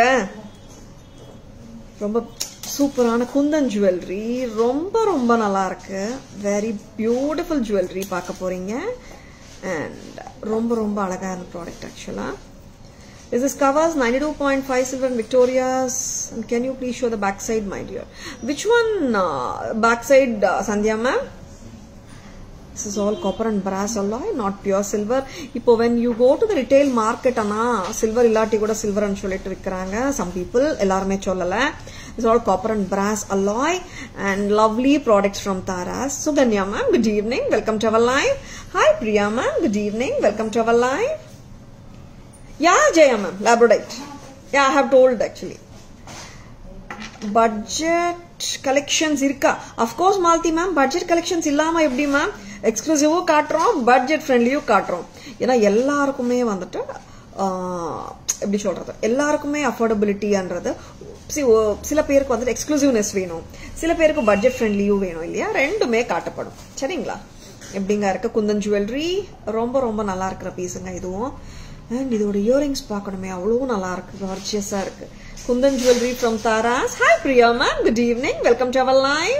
ரொம்ப சூப்பரான குந்தன் ஜுவல்லரி ரொம்ப ரொம்ப நல்லா இருக்கு வெரி பியூட்டிஃபுல் ஜுவல்லரி பார்க்க போறீங்க அண்ட் ரொம்ப ரொம்ப அழகான ப்ராடக்ட் ஆக்சுவலா This is covers 92.5 silver and Victoria's. And can you please show the backside, my dear? Which one uh, backside, uh, Sandhya ma'am? This is all copper and brass alloy, not pure silver. இப்போ when you go to the retail market Anna silver இல்லாட்டி கூட silver ன்னு சொல்லிட்டு விற்கிறாங்க some people எல்லாருமே சொல்லல It's all copper and brass alloy and lovely products from Taras. Suganya ma'am, good evening. Welcome to our live. Hi Priya ma'am, good evening. Welcome to our live. Yeah, Jaya ma'am, Labradorite. Yeah, I have told actually. Budget collections இருக்கா of course Malathi ma'am budget collections இல்லாம எப்படி மேம் எக்ஸ்க்ளூசிவும் காட்டுறோம் பட்ஜெட் ஃப்ரெண்ட்லியும் காட்டுறோம் ஏன்னா எல்லாருக்குமே வந்துட்டு ஆஹ், எப்படி சொல்றது எல்லாருக்குமே அஃபோர்டபிலிட்டின்றது சில பேருக்கு வந்துட்டு எக்ஸ்க்ளூசிவ்னஸ் வேணும் சில பேருக்கு பட்ஜெட் ஃப்ரெண்ட்லியும் வேணும் இல்லையா ரெண்டுமே காட்டப்படும் சரிங்களா எப்படிங்க இருக்கு குந்தன் ஜுவல்லரி ரொம்ப ரொம்ப நல்லா இருக்கிற பீஸுங்க இதுவும் அண்ட் இதோட இயரிங்ஸ் பார்க்கணுமே அவ்வளோ நல்லா இருக்கு கார்ஜியஸா இருக்கு kundan jewellery from Taras hi Priya ma'am good evening welcome to our live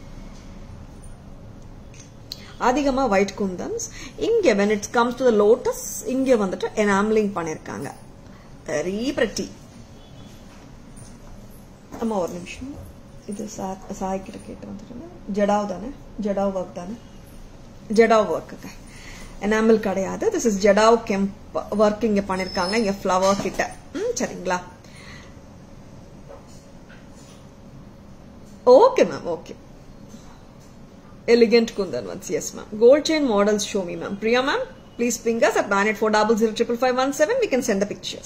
அதிகமா ஒயிட் குந்தன்ஸ் இங்க when it comes to the lotus இங்க வந்துட்டு எனாம்லிங் பண்ணிருக்காங்க வெரி pretty அம்மா ஒரு நிமிஷம் இது சா- சாய் கிட்ட கேட்டு வந்துட்டு ஜடாவ் தானே ஜடாவ் ஒர்க் தானே ஜடாவ் ஒர்க்குங்க எனாமல் கிடையாது this is jadau kemp work இங்க பண்ணிருக்காங்க இங்க ஃப்ளவர் கிட்ட ம் சரிங்களா okay ma'am okay elegant kundan ones yes ma'am gold chain models show me ma'am priya ma'am please ping us at 984005517 we can send the pictures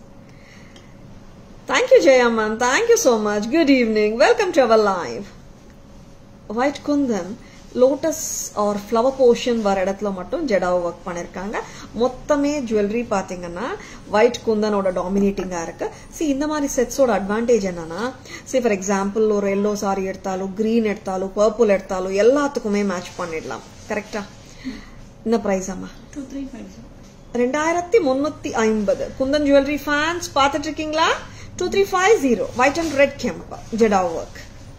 thank you jaya ma'am thank you so much good evening welcome to our live white kundan lotus or flower portion வர இடத்துல மட்டும் ஜெடாவை ஒர்க் பண்ணிருக்காங்க மொத்தமே ஜுவல்லரி பாத்தீங்கன்னா ஒயிட் குந்தனோட டாமினேட்டிங்கா இருக்கு see இந்த மாதிரி செட்ஸோட அட்வான்டேஜ் என்னன்னா see ஃபார் எக்ஸாம்பிள் ஒரு எல்லோ சாரி எடுத்தாலும் கிரீன் எடுத்தாலும் பர்பிள் எடுத்தாலும் எல்லாத்துக்குமே மேட்ச் பண்ணிடலாம் கரெக்டா என்ன பிரைஸ் அம்மா டூ த்ரீ ஃபைவ் ஜீரோ ரெண்டாயிரத்தி முன்னூத்தி ஐம்பது குந்தன் ஜுவல்லரி ஃபேன்ஸ் பார்த்துட்டு இருக்கீங்களா two three five zero white and red kemp jadau work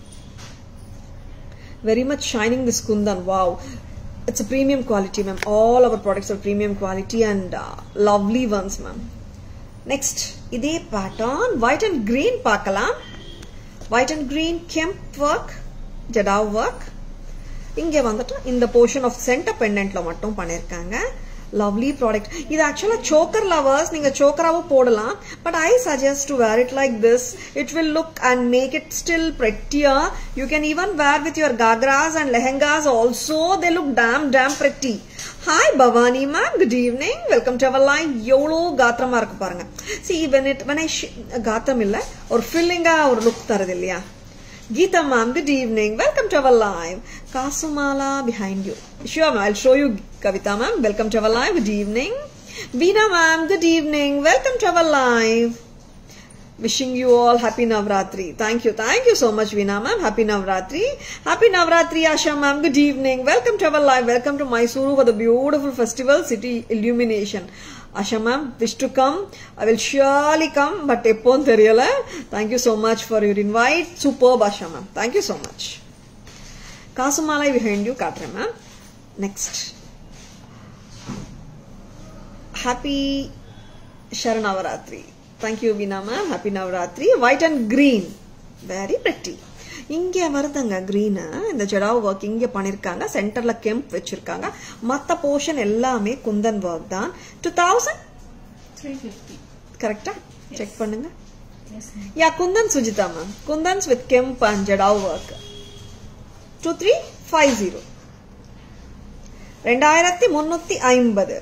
very much shining this kundan wow it's a premium quality ma'am all our products are premium quality and uh, lovely ones ma'am next இதே pattern white and green பார்க்கலாம் white and green kemp work jadau work இங்க வந்துட்டு இந்த போர்ஷன் ஆஃப் சென்டர் பெண்டன்ட்ல மட்டும் பண்ணிருக்காங்க லவ்லி ப்ராடக்ட் இது ஆக்சுவலா சோக்கர் லவர்ஸ் நீங்க சோக்கராவும் போடலாம் but I suggest to wear it like this it will look and make it still prettier you can even wear with your ghagras and lehengas also they look damn damn pretty hi Bhavani ma'am good evening welcome to our line எவ்வளோ காத்திரமா இருக்கு பாருங்க see when it when I காத்திரம் இல்ல ஒரு ஃபில்லிங்கா ஒரு லுக் தருது இல்லையா Geeta ma'am, good evening. Welcome to our live. Kasumala behind you. Sure, ma'am. I'll show you Kavita ma'am. Welcome to our live. Good evening. Veena ma'am, good evening. Welcome to our live. Wishing you all happy Navratri. Thank you. Thank you so much, Veena ma'am. Happy Navratri. Happy Navratri, Asha ma'am. Good evening. Welcome to our live. Welcome to Mysuru for the beautiful festival, city illumination. Asha ma'am, wish to come. I will surely come, but எப்போன்னு தெரியல. Thank you so much for your invite. Superb Asha ma'am. Thank you so much. காசுமாலை behind you காட்டுறேன் ma'am. Next. Happy Sharanavaratri. Thank you Veena ma'am happy Navaratri white and green very pretty இங்கே வருதுங்க green இந்த ஜடாவ் ஒர்க் இங்கே பண்ணியிருக்காங்க சென்டர்ல கெம்ப் வச்சிருக்காங்க மற்ற போர்ஷன் எல்லாமே குந்தன் ஒர்க் தான் டூ தௌசண்ட் த்ரீ ஃபிஃப்டி கரெக்டா செக் பண்ணுங்க yes yeah kundan Sujitha ma'am kundans with kemp and jadau work two three five zero ரெண்டாயிரத்தி முன்னூத்தி ஐம்பது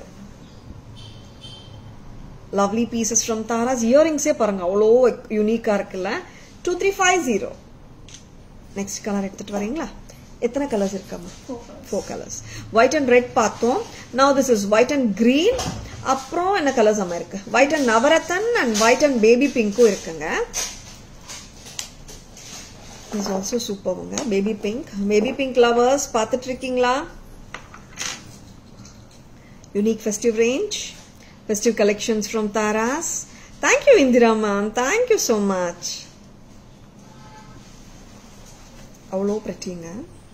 லவ்லி பீசஸ் ஃப்ரம் தாராஸ் இயரிங்ஸே பாருங்க அவ்வளோ யூனிக்கா இருக்குல்ல two three five zero next colour எடுத்துட்டு வரீங்களா எத்தனை கலர்ஸ் இருக்காமா four colours white and red பார்த்தோம் now this is white and green அப்புறம் என்ன கலர்ஸ் அம்மா இருக்கு white and navratan and white and baby பிங்க்கும் இருக்குங்க இஸ் ஆல்சோ சூப்பர்ங்க baby pink baby pink lovers பார்த்துட்டு இருக்கீங்களா unique festive range, festive collections from Taras. Thank you, Indira ma'am. Thank you so much. அவ்வளோ பிரட்டிங்க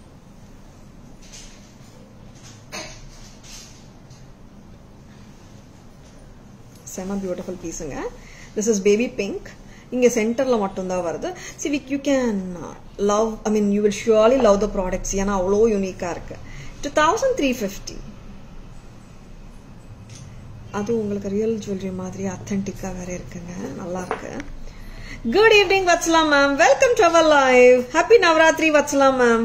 செம பியூட்டிஃபுல் பீஸுங்க திஸ் இஸ் பேபி பிங்க் இங்க சென்டர்ல மட்டும்தான் வருது சி விக் you can love I mean you will surely love the products ஏன்னா அவ்வளோ யூனிக்கா இருக்கு டூ தௌசண்ட் த்ரீ ஃபிஃப்டி அது உங்களுக்கு ரியல் ஜுவல்லரி மாதிரி அத்தன்டிக்கா வேற இருக்குங்க நல்லா இருக்கு good evening Vatsala ma'am welcome to our live happy Navaratri Vatsala ma'am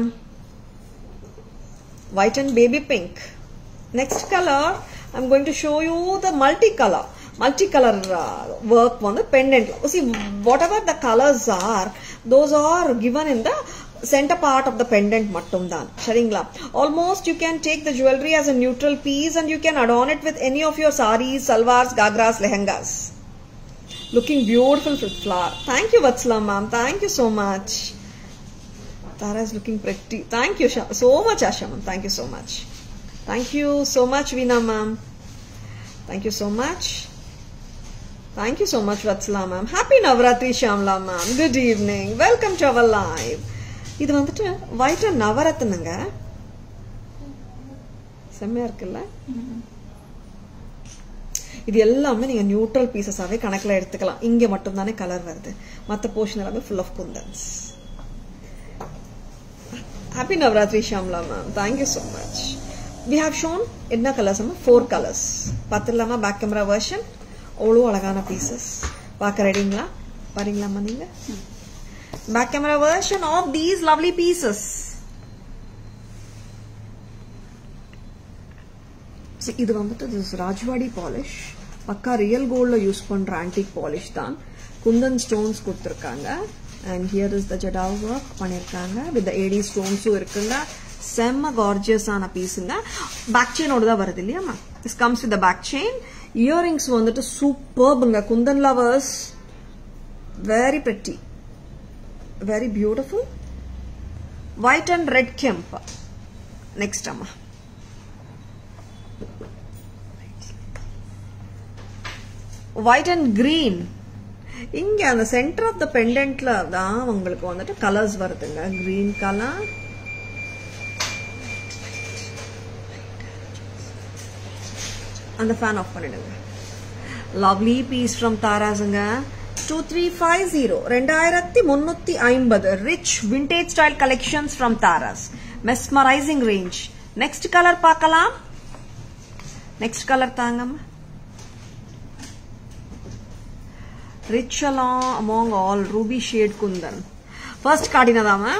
white and baby pink. Next color, I'm going to show you the multicolor. Multicolor uh, work on the pendant. See, whatever the colors are, those are given in the center part of the pendant mattumdan. Sharingla. Almost you can take the jewelry as a neutral piece and you can adorn it with any of your saris, salwars, gagras, lehengas. Looking beautiful with flower. Thank you, Vatsala ma'am. Thank you so much. Tara is looking pretty. Thank you Sha- so much, Asha ma'am. Thank you so much. Thank you so much, Veena ma'am. Thank you so much. Thank you so much, Vatsala ma'am. Happy Navratri, Shamla ma'am. Good evening. Welcome to our live. இது வந்துட்டு ஒயிட் அண்ட் நவரத்னங்க செம்மையா இருக்குல்ல இது எல்லாமே நீங்க நியூட்ரல் பீசஸாவே கணக்குல எடுத்துக்கலாம் இங்க மட்டும் தானே கலர் வருது மத்த போர்ஷன் எல்லாமே full of kundans happy Navaratri Shamla ma'am thank you so much we have shown என்ன கலர்ஸ் அம்மா ஃபோர் கலர்ஸ் பார்த்துடலாமா பேக் கேமரா வெர்ஷன் அவ்வளோ அழகான பீசஸ் பார்க்க ரெடிங்களா பாருங்களாம்மா நீங்க back camera version of these lovely pieces இது வந்துட்டு திஸ் ராஜ்வாடி பாலிஷ் பக்கா ரியல் கோல்ட்ல யூஸ் பண்ற ஆன்டிக் பாலிஷ் தான் குந்தன் ஸ்டோன்ஸ் கொடுத்துருக்காங்க and here is the jadau work பண்ணியிருக்காங்க வித் ஏடி ஸ்டோன்ஸும் இருக்குங்க செம்ம கார்ஜியஸான பீஸுங்க பேக் செயினோட தான் வருது இல்லையாம்மா this comes with back chain earrings வந்துட்டு சூப்பர்புங்க kundan lovers very pretty very beautiful white and red kemp next அம்மா ஒயிட் அண்ட் கிரீன் இங்க அந்த சென்டர் ஆஃப் த பெண்டன்ட்ல தான் உங்களுக்கு வந்துட்டு கலர்ஸ் வருதுங்க கிரீன் கலர் அந்த ஃபேன் ஆஃப் பண்ணிடுங்க லவ்லி பீஸ் ஃப்ரம் தாராஸுங்க டூ த்ரீ ஃபைவ் ஜீரோ ரெண்டாயிரத்தி முன்னூத்தி ஐம்பது rich vintage style collections from Taras mesmerizing range next colour பார்க்கலாம் நெக்ஸ்ட் கலர் தாங்கம்மா rich along among all ruby shade kundan first காட்டினதா மேம்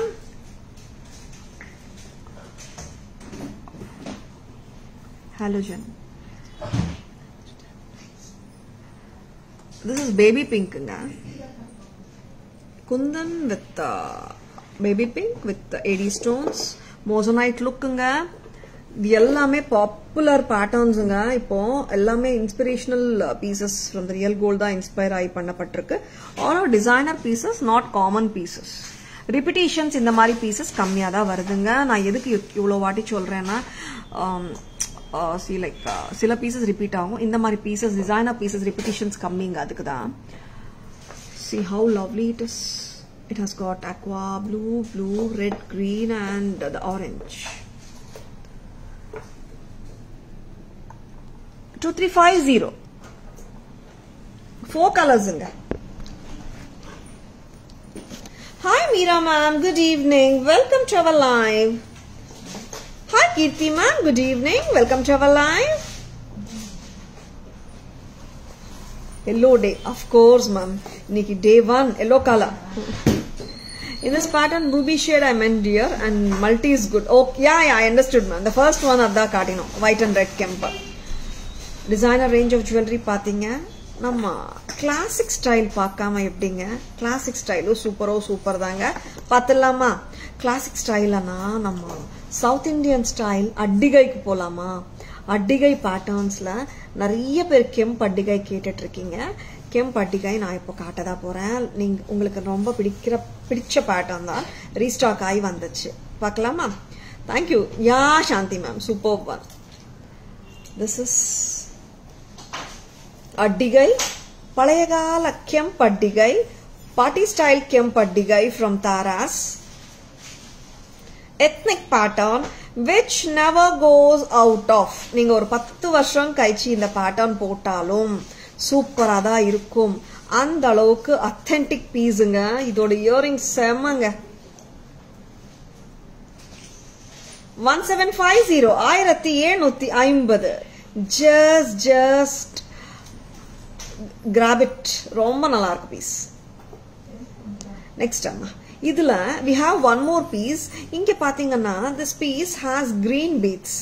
halogen this is baby pinkங்க kundan with uh, baby pink with the AD stones moissanite லுக்குங்க இது எல்லாமே பாப்புலர் பேட்டர்ன்ஸுங்க இப்போ எல்லாமே inspirational pieces from the real gold தான் இன்ஸ்பயர் ஆகி பண்ணப்பட்டிருக்கு all are designer pieces not common pieces repetitions இந்த மாதிரி பீசஸ் கம்மியாக தான் வருதுங்க நான் எதுக்கு இவ்வளோ வாட்டி சொல்றேன்னா சி லைக் சில பீசஸ் ரிப்பீட் ஆகும் இந்த மாதிரி பீசஸ் டிசைனர் பீசஸ் ரிப்பிட்டேஷன்ஸ் கம்மிங்க அதுக்கு தான் see how lovely it is it has got aqua blue blue red green and the orange 2350 four கலர்ஸுங்க hi Meera ma'am good evening welcome to our live hi Keerthi ma'am good evening welcome to our live yellow day of course ma'am இன்னைக்கு day one yellow colour In this pattern, ruby shade I meant dear and multi is good. Oh, yeah, yeah, I understood, ma'am. The first one of the Cardino, white and red kemper. Designer range of jewelry பாத்தீங்க நம்ம கிளாசிக் ஸ்டைல் பார்க்காம எப்படிங்க கிளாசிக் ஸ்டைலும் சூப்பரோ சூப்பர் தாங்க பார்த்துடலாமா கிளாசிக் ஸ்டைலனா நம்ம சவுத் இந்தியன் ஸ்டைல் அட்டிகைக்கு போலாமா அட்டிகை பேட்டர்ன்ஸ்ல நிறைய பேர் கெம்ப் அட்டிகை கேட்டுட்டு இருக்கீங்க கெம்ப் அட்டிகை நான் இப்போ காட்டதா போறேன் நீங்க உங்களுக்கு ரொம்ப பிடிக்கிற பிடிச்ச பேட்டர்ன் தான் ரீஸ்டாக் ஆகி வந்துச்சு பார்க்கலாமா thank you yeah Shanthi ma'am super one this is அட்டிகை பழைய கால கெம்ப் அட்டிகை பார்ட்டி ஸ்டைல் கெம்ப் அட்டிகை from Taras ethnic pattern which never goes out of நீங்க ஒரு பத்து வருஷம் கழிச்சு இந்த பேட்டர்ன் போட்டாலும் சூப்பரா தான் இருக்கும் அந்த அளவுக்கு அத்தென்டிக் பீஸுங்க இதோட இயரிங் செம்மங்க ஒன் செவன் ஃபைவ் ஜீரோ ஆயிரத்தி எழுநூத்தி ஐம்பது ஜஸ்ட் ஜஸ்ட் கிராபிட் ரொம்ப நல்லா இருக்கு பீஸ் நெக்ஸ்ட் அம்மா இதுல we have one more piece இங்க பாத்தீங்கன்னா this piece has green beads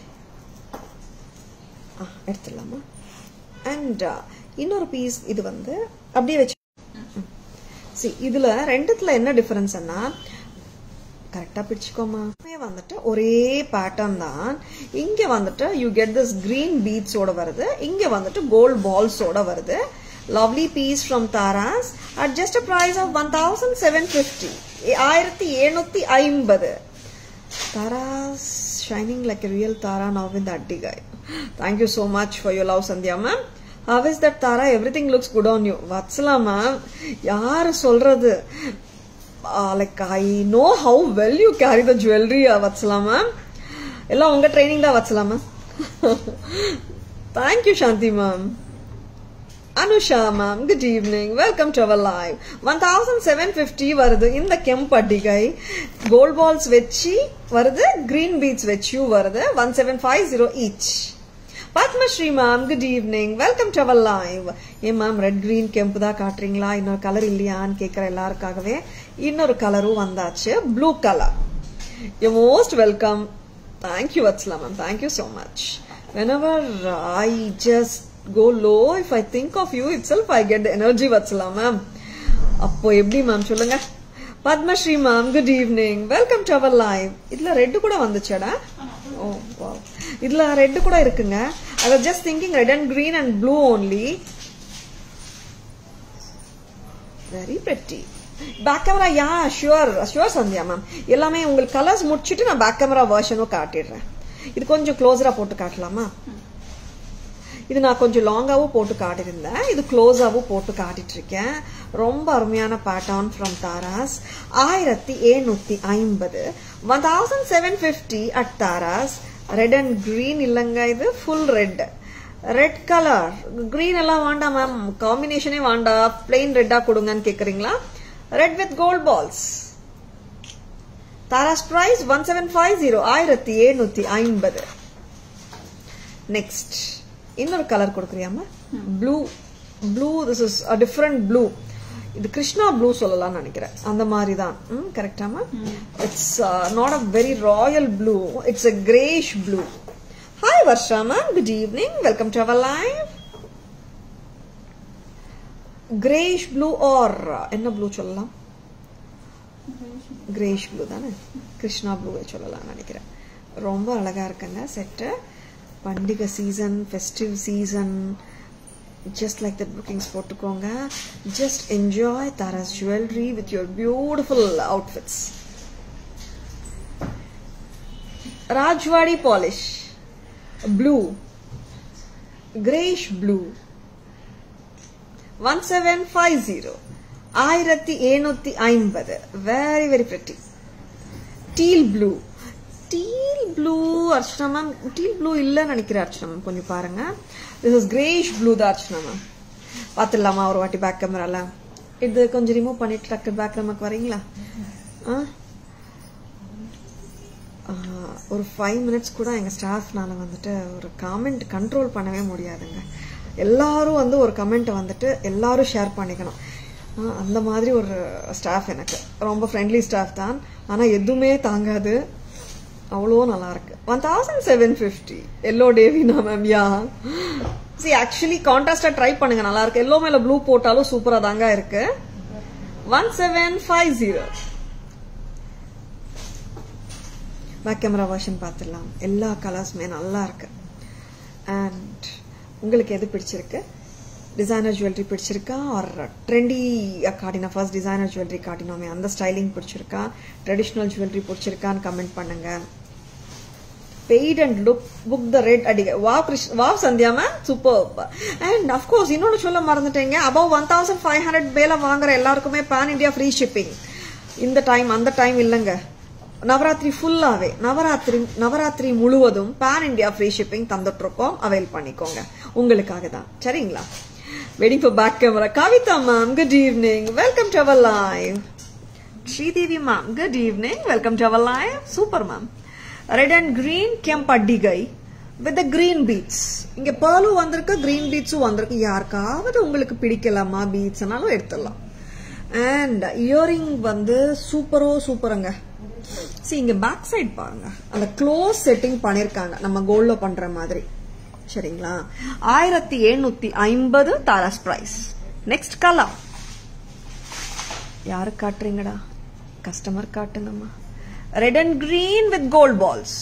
எடுத்துடலாமா அண்ட் இன்னொரு பீஸ் இது வந்து அப்படியே வச்சு சி இதுல ரெண்டுத்துல என்ன டிஃபரன்ஸ்னா கரெக்டா பிடிச்சுக்கோமா வந்துட்டு ஒரே பேட்டர்ன் தான் இங்க வந்துட்டு யூ கெட் திஸ் கிரீன் பீட்ஸோட வருது இங்க வந்துட்டு கோல்ட் பால்ஸோட வருது lovely piece from Taras at just a price of one thousand seven fifty ஆயிரத்தி எழுநூத்தி ஐம்பது Taras shining like real Tara now in the அட்டிகாய் thank you so much for your love Sandhya ma'am how is that Tara everything looks good on you Vatsala ma'am யாரு சொல்றது like I know how well you carry the jewellery Vatsala ma'am எல்லாம் உங்க ட்ரைனிங் தான் Vatsala ma'am thank you Shanthi ma'am Anusha ma'am good evening welcome to our live one thousand seven fifty வருது இந்த கெம்ப் அட்டிகை கோல்ட் பால்ஸ் வச்சு வருது கிரீன் பீட்ஸ் வச்சும் வருது one seven five zero each Padmashree ma'am good evening welcome to our live ஏன் மேம் ரெட் கிரீன் கெம்ப் தான் காட்டுறீங்களா இன்னொரு கலர் இல்லையான்னு கேட்குற எல்லாருக்காகவே இன்னொரு கலரும் வந்தாச்சு blue colour you most welcome thank you Vatsala ma'am thank you so much whenever I just go low, if I think of you itself, I get the energy Vatsala ma'am அப்போ எப்படி மேம் சொல்லுங்க Padmashree ma'am good evening welcome to our live இதுல ரெட் கூட வந்துச்சடா ஓ wow. இதுல ரெட் கூட இருக்குங்க I was just thinking red and green and blue only very pretty back camera yeah sure sure Sandhya ma'am எல்லாமே உங்களுக்கு கலர்ஸ் முடிச்சுட்டு நான் பேக் கேமரா வெர்ஷனும் காட்டிடுறேன் இது கொஞ்சம் க்ளோஸரா போட்டு காட்டலாமா இது நான் கொஞ்சம் லாங்காவும் போட்டு காட்டியிருந்தேன் இது க்ளோஸாவும் போட்டு காட்டிட்டு இருக்கேன் ரொம்ப அருமையான பேட்டர்ன் ஃப்ரம் தாராஸ் ஆயிரத்தி எழுநூத்தி ஐம்பது one thousand seven fifty at Taras red and green இல்லைங்க இது full red red colour green எல்லாம் வேண்டாம் மேம் காம்பினேஷனே வேண்டாம் பிளெயின் ரெட்டா கொடுங்கன்னு கேக்குறீங்களா red with gold balls Taras price one seven five zero ஆயிரத்தி எழுநூத்தி ஐம்பது நெக்ஸ்ட் இன்னொரு கலர் கொடுக்குறியாமா blue blue this is a different blue இது கிருஷ்ணா ப்ளூ சொல்லலாம்னு நினைக்கிறேன் அந்த மாதிரி தான் கரெக்டாமா it's not a very royal blue it's a greyish blue hi Varsha ma'am good evening welcome to our live greyish blue or என்ன ப்ளூ சொல்லலாம் கிரேஷ் ப்ளூ தானே கிருஷ்ணா ப்ளூவை சொல்லலாம் நினைக்கிறேன் ரொம்ப அழகா இருக்குங்க செட்டு பண்டிகை season festive season just like that bookings போட்டுக்கோங்க just enjoy Taras jewellery with your beautiful outfits Rajwadi polish blue greyish blue one seven five zero ஆயிரத்தி எழுநூத்தி ஐம்பது very very pretty teal blue teal blue Archana ma'am teal blue இல்லைன்னு நினைக்கிறேன் அர்ச்சனா மேம் கொஞ்சம் பாருங்க திஸ் இஸ் கிரேஷ் ப்ளூ தான் அர்ச்சனா மேம் பார்த்துடலாமா ஒரு வாட்டி பேக் கேமரால இது கொஞ்சம் ரிமூவ் பண்ணிட்டு டக்கு பேக் கேமராக்கு வரீங்களா ஆ ஆ, ஒரு ஃபைவ் மினிட்ஸ் கூட எங்கள் ஸ்டாஃப்னால வந்துட்டு ஒரு காமெண்ட் கண்ட்ரோல் பண்ணவே முடியாதுங்க எல்லாரும் வந்து ஒரு கமெண்ட்டை வந்துட்டு எல்லாரும் ஷேர் பண்ணிக்கணும் ஆ, அந்த மாதிரி ஒரு ஸ்டாஃப் எனக்கு ரொம்ப ஃப்ரெண்ட்லி ஸ்டாஃப் தான் ஆனால் எதுவுமே தாங்காது அவ்வளோ நல்லா இருக்கு one thousand seven fifty yellow Davina ma'am yeah see actually கான்ட்ராஸ்டா ட்ரை பண்ணுங்க நல்லா இருக்கு எல்லோ மேல ப்ளூ போட்டாலும் சூப்பரா தாங்க இருக்கு one seven five zero back camera version பார்த்துடலாம் எல்லா கலர்ஸுமே நல்லா இருக்கு அண்ட் உங்களுக்கு எது பிடிச்சிருக்கு டிசைனர் ஜுவல்லரி பிடிச்சிருக்கா ஆர் ட்ரெண்டி காட்டினா ஃபர்ஸ்ட் டிசைனர் ஜுவல்லரி காட்டினோமே அந்த ஸ்டைலிங் பிடிச்சிருக்கா ட்ரெடிஷ்னல் ஜுவல்லரி பிடிச்சிருக்கான்னு கமெண்ட் பண்ணுங்க paid and look book the rate அடிக்க wow Krish wow Sandhya ma'am super and of course இன்னொன்று சொல்ல மறந்துட்டேங்க above one thousand five hundred மேல வாங்குற எல்லாருக்குமே பேன் இந்தியா ஃப்ரீ ஷிப்பிங் இந்த டைம் அந்த டைம் இல்லைங்க நவராத்திரி ஃபுல்லாவே நவராத்திரி நவராத்திரி முழுவதும் பேன் இந்தியா ஃப்ரீ ஷிப்பிங் தந்துட்டு இருக்கோம் அவைல் பண்ணிக்கோங்க உங்களுக்காக தான் சரிங்களா waiting for back camera Kavitha ma'am good evening welcome to our live Sridevi ma'am good evening welcome to our live super ma'am red and green கெம்பட்டிகை வித் கிரீன் பீட்ஸ் இங்க பேர்லும் வந்திருக்கு கிரீன் பீட்ஸும் வந்திருக்கு யாருக்காவது உங்களுக்கு பிடிக்கலாமா பீட்ஸ்னாலும் எடுத்துடலாம் அண்ட் இயரிங் வந்து சூப்பரோ சூப்பருங்க சி இங்க பேக் சைடு பாருங்க அந்த க்ளோஸ் செட்டிங் பண்ணிருக்காங்க நம்ம கோல்ட்ல பண்ற மாதிரி சரிங்களா ஆயிரத்தி எழுநூத்தி ஐம்பது தாராஸ் பிரைஸ் நெக்ஸ்ட் கலர் யாரு காட்டுறீங்கடா கஸ்டமர் காட்டுங்கம்மா red and green with gold balls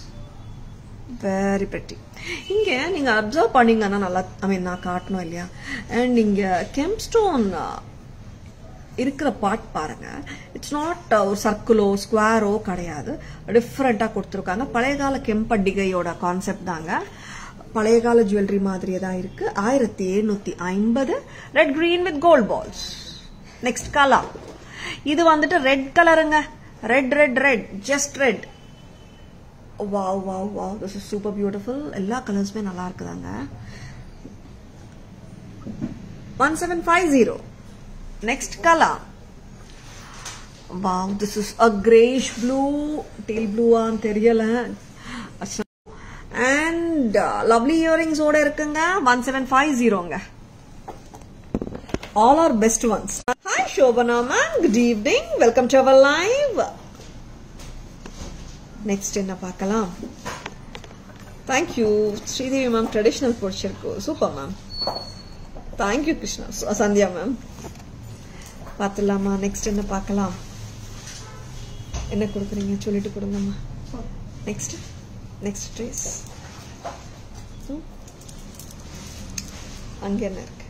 very pretty இங்க நீங்க அப்சர்வ் பண்ணீங்கன்னா நல்லா ஐ மீன் நான் காட்டணும் இல்லையா அண்ட் இங்க கெம்ஸ்டோன் இருக்கிற பார்ட் பாருங்க இட்ஸ் நாட் ஒரு சர்க்கிளோ ஸ்கொயரோ கிடையாது டிஃப்ரெண்டா கொடுத்துருக்காங்க பழைய கால கெம்பண்டிகையோட கான்செப்ட் தாங்க பழைய கால ஜுவல்லரி மாதிரியே தான் இருக்கு ஆயிரத்தி எழுநூத்தி ஐம்பது red green with gold balls next colour இது வந்துட்டு ரெட் கலருங்க red red red just red wow wow wow this is super beautiful எல்லா கலர்ஸுமே நல்லா இருக்குதாங்க one seven five zero next colour wow this is a greyish blue teal ப்ளூவான்னு தெரியல அண்ட் லவ்லி இயரிங்ஸோட இருக்குங்க ஒன் செவன் ஃபைவ் ஜீரோங்க all our best ones. Hi Shobana ma'am, good evening. Welcome to our live. Next என்ன பார்க்கலாம் தேங்க்யூ ஸ்ரீதேவி மேம் ட்ரெடிஷ்னல் பிடிச்சிருக்கு சூப்பர் மேம் தேங்க்யூ கிருஷ்ணா ச- சந்தியா மேம் பார்த்துடலாமா நெக்ஸ்ட் என்ன பார்க்கலாம் என்ன கொடுக்குறீங்க சொல்லிட்டு கொடுங்கம்மா நெக்ஸ்ட் நெக்ஸ்ட் ட்ரேஸ் அங்கே என்ன இருக்கு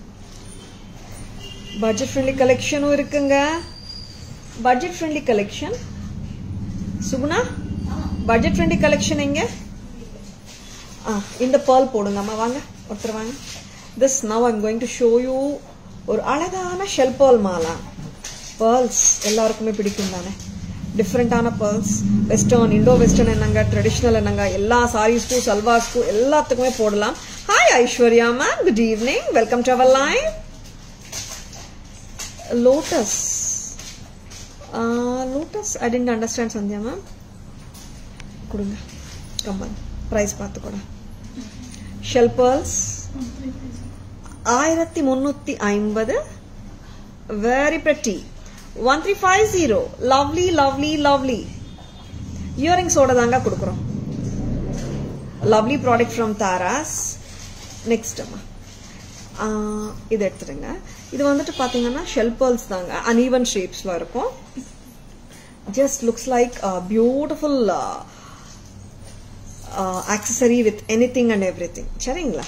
பட்ஜெட் ஃப்ரெண்ட்லி கலெக்ஷனும் இருக்குங்க budget friendly collection Suguna budget friendly collection எங்க ஆ இந்த பேர்ல் போடுங்கம்மா வாங்க ஒருத்தர் வாங்க this now I'm going to show you ஒரு அழகான ஷெல் பேர்ல் மாலா பேர்ல்ஸ் எல்லாருக்குமே பிடிக்கும் தானே டிஃப்ரெண்டான பேர்ல்ஸ் வெஸ்டர்ன் இண்டோ வெஸ்டர்ன் என்னங்க ட்ரெடிஷ்னல் என்னங்க எல்லா சாரீஸ்க்கும் சல்வாஸ்க்கும் எல்லாத்துக்குமே போடலாம் hi Aishwarya ma'am good evening welcome to our live lotus lotus I tend understand Sandhya ma'am கொடுங்க கம்மல் ப்ரைஸ் பார்த்து கூட ஷெல் பேர்ல்ஸ் ஆயிரத்தி முன்னூத்தி ஐம்பது very pretty one three five zero lovely lovely lovely இயரிங்ஸோட தாங்க கொடுக்குறோம் lovely product from Taras next அம்மா ஆஹ் இது எடுத்துடுங்க இது வந்துட்டு பாத்தீங்கன்னா ஷெல் பேர்ல்ஸ் தாங்க அன்ஈவன் ஷேப்ஸ்ல இருக்கும் just looks like beautiful accessory with anything and everything சரிங்களா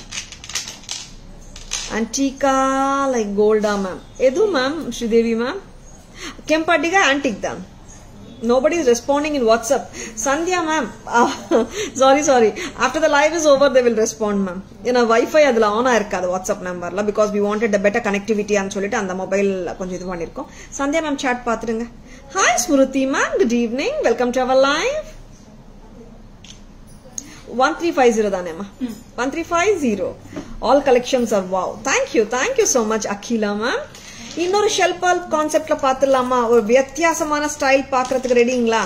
ஆன்டிகா லைக் கோல்டா மேம் எது மேம் ஸ்ரீதேவி மேம் ಕೆಂಪಡ್ಡಿಗ antique the nobody is responding in whatsapp sandhya ma'am sorry sorry after the live is over they will respond ma'am ஏன்னா வைஃபை அதுல ஆன் ஆயிருக்காது வாட்ஸ்அப் நம்பர்ல because we wanted better connectivity சொல்லிட்டு அந்த மொபைல் கொஞ்சம் இது பண்ணிருக்கோம் சந்தியா மேம் சாட் பாத்துடுங்க hi Smriti ma'am good evening welcome to our live one three five zero தானேம்மா one three five zero all collections are wow thank you thank you so much Akila ma'am இன்னொரு ஷெல்பால் கான்செப்ட்ல பாத்துடலாமா ஒரு வித்தியாசமான ஸ்டைல் பாக்குறதுக்கு ரெடிங்களா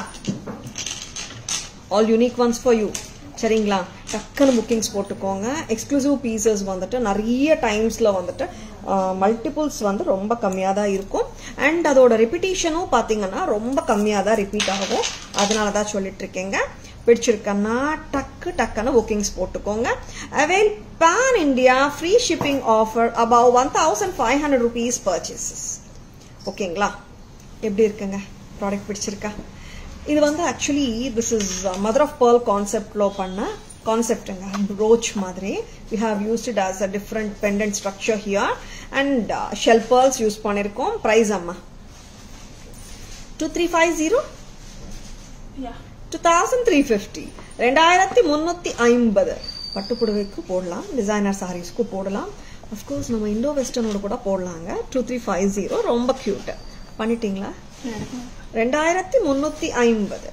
all unique ones for you சரிங்களா டக்குன்னு புக்கிங்ஸ் போட்டுக்கோங்க எக்ஸ்க்ளூசிவ் பீசஸ் வந்துட்டு நிறைய டைம்ஸ்ல வந்துட்டு மல்டிபிள்ஸ் வந்து ரொம்ப கம்மியாக தான் இருக்கும் அண்ட் அதோட ரிப்பீட்டேஷனும் பார்த்தீங்கன்னா ரொம்ப கம்மியாக தான் ரிப்பீட் ஆகும் அதனால தான் சொல்லிட்டு இருக்கேங்க பிடிச்சிருக்கன்னா டக்கு டக்குன்னு புக்கிங்ஸ் போட்டுக்கோங்க avail pan India free shipping offer above one thousand five hundred rupees purchases ஓகேங்களா எப்படி இருக்குங்க ப்ராடக்ட் பிடிச்சிருக்கா இது வந்து actually this is mother of pearl கான்செப்ட்ல பண்ண கான்செப்டுங்க ரோச் மாதிரி we have used it as a different pendant structure here and shell pearls use பண்ணிருக்கோம் ப்ரைஸ் அம்மா two three five zero Yeah. Two thousand three fifty ரெண்டாயிரத்தி முந்நூற்றி ஐம்பது பட்டுப்புடவைக்கு போடலாம் டிசைனர் சாரீஸ்க்கு போடலாம் அஃப்கோர்ஸ் நம்ம இண்டோ வெஸ்டர்னோட கூட போடலாங்க டூ த்ரீ ஃபைவ் ஜீரோ ரொம்ப கியூட் பண்ணிட்டீங்களா ரெண்டாயிரத்தி முந்நூற்றி ஐம்பது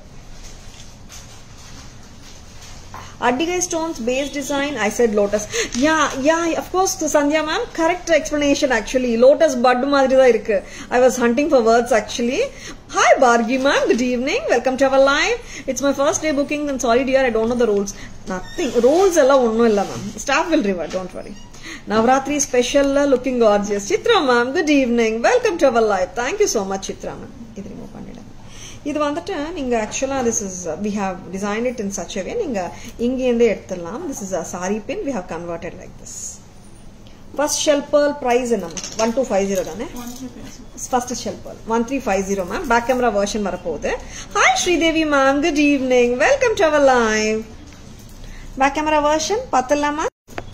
Addigai stones base design, I said lotus. Yeah, yeah, of course, Sandhya ma'am, correct explanation actually. Lotus bud மாதிரி தான் இருக்கு. I was hunting for words actually. Hi Bargi ma'am, good evening. Welcome to our live. It's my first day booking and sorry dear, I don't know the rules. Nothing. Rules எல்லாம் ஒன்றும் இல்லை ma'am. Staff will revert, don't worry. Navratri special looking gorgeous. Chitra ma'am, good evening. Welcome to our live. Thank you so much Chitra ma'am. இது remove பண்ணிடுங்க. இது வந்துட்டு நீங்க ஆக்சுவலா this is we have design it in such way நீங்க இங்கேருந்தே எடுத்துடலாம் this is a sari pin we have converted like this first shell pearl price என்ன ஒன் டூ ஃபைவ் ஜீரோ தானே One two pencil. First shell pearl one three five zero ma'am back camera version வரப்போகுது hi Sridevi ma'am good evening welcome to our live back camera version பார்த்துடலாமா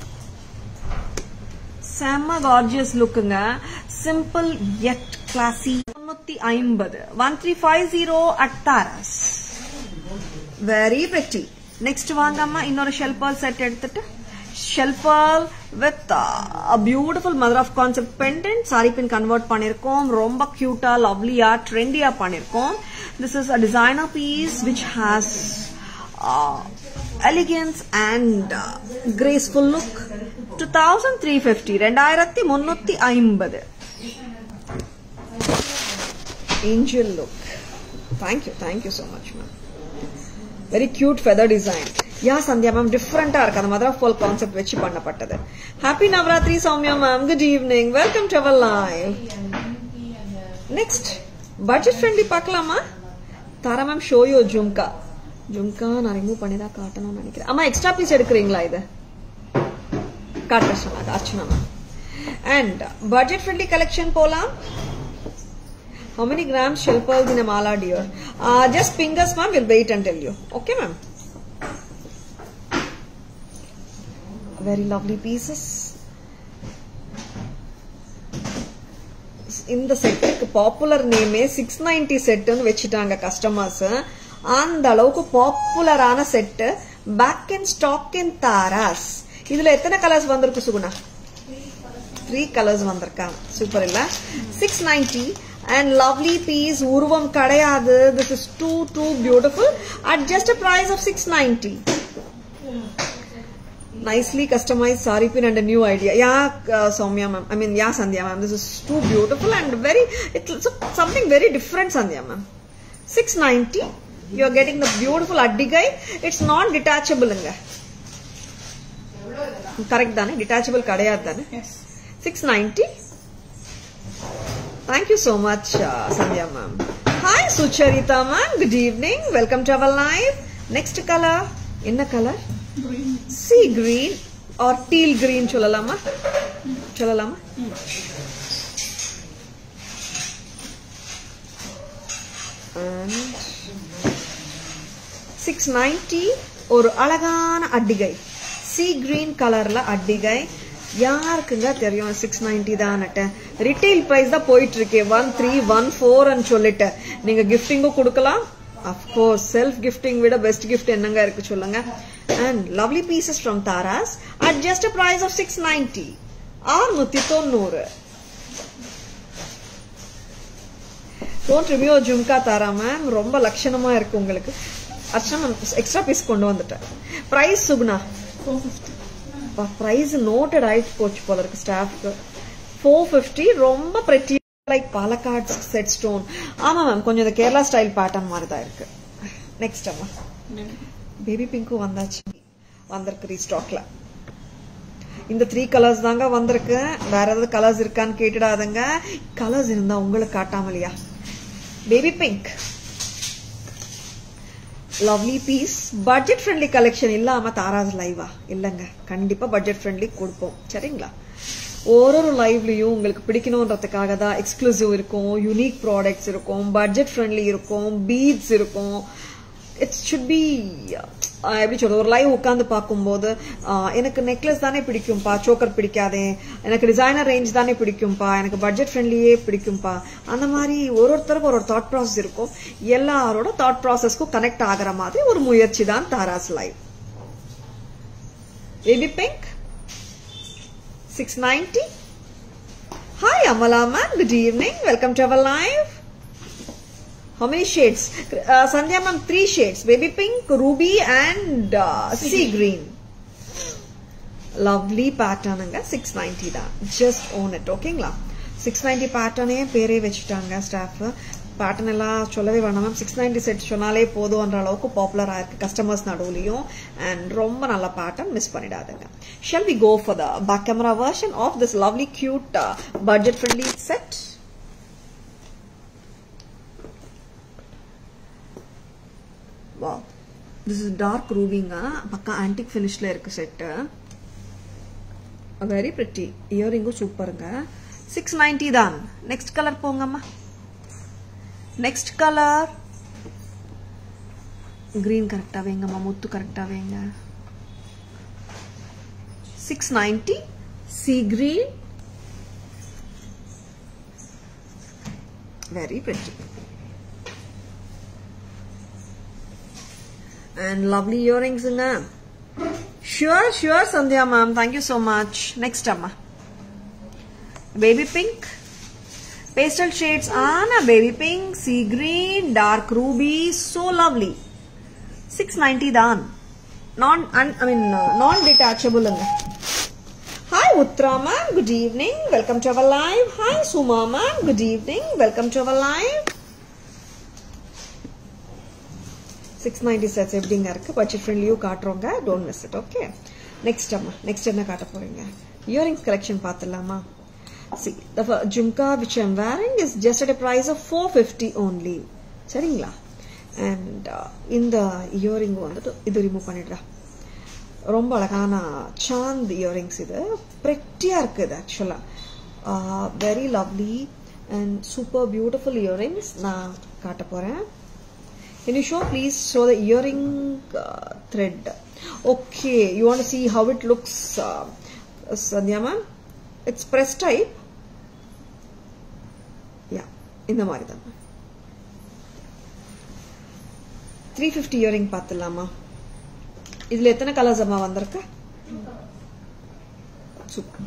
செம்ம கார்ஜியஸ் லுக்குங்க சிம்பிள் எட் கிளாசி முன்னூத்தி ஐம்பது one three five zero at Taras very pretty next வாங்கம்மா இன்னொரு ஷெல்பால் செட் எடுத்துட்டு shell ball with beautiful mother of concept pendant sari pin convert பண்ணிருக்கோம் ரொம்ப கியூட்டா லவ்லியா ட்ரெண்டியா பண்ணிருக்கோம் this is a designer piece which has elegance and graceful look two thousand three fifty ரெண்டாயிரத்தி முன்னூத்தி ஐம்பது angel look thank you thank you so much ma'am very cute feather design yeah Sandhya ma'am டிஃப்ரெண்டா இருக்கு அந்த மதர் ஆஃப் பால் கான்செப்ட் வச்சு பண்ணப்பட்டது happy Navratri Soumya ma'am good evening welcome to our live next budget friendly பார்க்கலாமா Tara ma'am show you jhumka jhumka நான் ரிமூவ் பண்ணி தான் காட்டணும்னு நினைக்கிறேன் அம்மா எக்ஸ்ட்ரா பீஸ் எடுக்கிறீங்களா இது காட்டுறேன் சொன்னாங்க Archana ma'am and budget friendly collection போலாம் How many grams shell pearls in a mala, dear? Uh, just fingers, ma'am. We'll wait and tell you. Okay, ma'am. Very lovely pieces. இந்த செட்டுக்கு பாப்புலர் நேமே சிக்ஸ் நைன்டி செட்டுன்னு வச்சுட்டாங்க கஸ்டமர்ஸ் அந்த அளவுக்கு பாப்புலரான set back in stock in Taras இதுல எத்தனை கலர்ஸ் வந்திருக்கு சுகுணா த்ரீ கலர்ஸ் வந்திருக்காங்க சூப்பர் இல்ல six ninety and lovely piece உருவம் கிடையாது this is too too beautiful at just a price of six ninety nicely customized sari pin and a new idea. Yeah, uh, Soumya ma'am. I mean, yeah, Sandhya ma'am. This is too beautiful and very, it's something very different, Sandhya ma'am. 690. You're getting the beautiful addigai. It's not detachable. inga. Correct, dane? Detachable kadayad dane? Yes. 690. Thank you so much, uh, Sandhya ma'am. Hi, Sucharita ma'am. Good evening. Welcome to our live. Next color. என்ன colour Green. Sea green or teal green சொல்லலாமா சொல்லலாமா சிக்ஸ் நைன்டி ஒரு அழகான அட்டிகை சி கிரீன் கலர்ல அட்டிகை யாருக்குங்க தெரியும் சிக்ஸ் நைன்டி தான்ட்டு ரிட்டைல் பிரைஸ் தான் போயிட்டு இருக்கே ஒன் த்ரீ ஒன் ஃபோர் சொல்லிட்டு நீங்க கிஃப்டிங்கும் கொடுக்கலாம் அஃப்கோர்ஸ் செல்ஃப் கிஃப்டிங் விட பெஸ்ட் கிஃப்ட் என்னங்க இருக்கு சொல்லுங்க and lovely pieces from Taras at just a price of six ninety ஆறுநூத்தி தொண்ணூறு don't remove jhumka Tara ma'am ரொம்ப லட்சணமா இருக்கு உங்களுக்கு அர்ச்சனா மேம் எக்ஸ்ட்ரா பீஸ் கொண்டு வந்துட்டேன் price Suguna Four fifty. Price noted ஆயிட்டு போச்சு போல இருக்கு ஸ்டாஃப்க்கு ஃபோர் ஃபிஃப்டி ரொம்ப pretty like Palakkad set stone ஆமா மேம் கொஞ்சம் இந்த கேரளா ஸ்டைல் பேட்டர்ன் மாதிரி தான் இருக்கு நெக்ஸ்ட் அம்மா பேபி பிங்க்கும் வந்தாச்சு வந்திருக்கு ரீஸ்டாக்ல இந்த த்ரீ கலர்ஸ் தாங்க வந்திருக்கு வேற ஏதாவது கலர்ஸ் இருக்கான்னு கேட்டுடாதுங்க கலர்ஸ் இருந்தா உங்களுக்கு காட்டாமலையா baby pink lovely piece budget friendly collection இல்லாம தாராஸ் லைவா இல்லைங்க கண்டிப்பா பட்ஜெட் ஃப்ரெண்ட்லி கொடுப்போம் சரிங்களா ஒரு ஒரு லைவ்லயும் உங்களுக்கு பிடிக்கணுன்றதுக்காக தான் எக்ஸ்க்ளூசிவ் இருக்கும் யூனிக் ப்ராடக்ட்ஸ் இருக்கும் பட்ஜெட் ஃப்ரெண்ட்லி இருக்கும் பீட்ஸ் இருக்கும் இட்ஸ் சுட் பி எப்படி சொல்றது ஒரு லைவ் உட்காந்து பார்க்கும்போது ஆஹ், எனக்கு நெக்லஸ் தானே பிடிக்கும்பா சோக்கர் பிடிக்காதே எனக்கு டிசைனர் ரேஞ்ச் தானே பிடிக்கும்பா எனக்கு பட்ஜெட் ஃப்ரெண்ட்லியே பிடிக்கும்பா அந்த மாதிரி ஒரு ஒருத்தருக்கு ஒரு ஒரு தாட் ப்ராசஸ் இருக்கும் எல்லாரோட தாட் ப்ராசஸ்க்கும் கனெக்ட் ஆகிற மாதிரி ஒரு முயற்சி தான் Taras live baby pink six ninety hi Amala ma'am good evening welcome to our live How many shades? Uh, Sandhya ma'am, three shades. Baby pink, ruby and uh, sea green. Lovely பேட்டர்னுங்க சிக்ஸ் நைன்டி தான் ஜஸ்ட் ஓன் இட் ஓகேங்களா சிக்ஸ் நைன்டி பேட்டர்னே பேரே வச்சுட்டாங்க ஸ்டாஃப் பேட்டர்ன் எல்லாம் சொல்லவே வேணாம் மேம் சிக்ஸ் நைன்டி செட் சொன்னாலே போதும்ன்ற அளவுக்கு பாப்புலர் ஆயிருக்கு கஸ்டமர்ஸ் நடுவுலையும் அண்ட் ரொம்ப நல்ல பேட்டர்ன் மிஸ் பண்ணிடாதுங்க shall we go for the back camera version of this lovely cute budget friendly set wow this is dark ரூபிங்க பக்கா ஆன்டிக் ஃபினிஷ்ல இருக்கு செட்டு வெரி பிரிட்டி இயரிங்கும் சூப்பருங்க சிக்ஸ் நைன்டி தான் நெக்ஸ்ட் கலர் போங்கம்மா நெக்ஸ்ட் கலர் கிரீன் கரெக்டா வைங்கம்மா முத்து கரெக்டா வைங்க six ninety sea green very pretty and lovely earrings in them. Sure, sure, Sandhya ma'am. Thank you so much. Next, Amma. Baby pink. Pastel shades Anna baby pink, sea green, dark ruby. So lovely. 690 dan. Non, un, I mean, uh, non-detachable. in it. Hi Uttra ma'am, good evening. Welcome to our live. Hi Suma ma'am, good evening. Welcome to our live. Six ninety sets எப்படிங்க இருக்கு பட்ஜெட் ஃப்ரெண்ட்லியும் காட்டுறோங்க don't miss it okay next அம்மா நெக்ஸ்ட் என்ன காட்ட போறீங்க இயரிங்ஸ் கலெக்ஷன் பார்த்துடலாமா see the jhumka which I'm wearing is just at price of four fifty only சரிங்களா அண்ட் இந்த இயரிங் வந்துட்டு இது ரிமூவ் பண்ணிடுறா ரொம்ப அழகான சாந்த் இயரிங்ஸ் இது ப்ரெட்டியாக இருக்குது இது ஆக்சுவலாக very lovely and super beautiful earrings நான் காட்ட போகிறேன் Can you show, please, show the earring uh, thread? Okay, you want to see how it looks, uh, Sandhya ma'am? It's press type. Yeah, இந்த மாதிரி தான் த்ரீ ஃபிஃப்டி இயரிங் பார்த்துடலாமா இதுல எத்தனை கலர்ஸ் அம்மா வந்திருக்கு super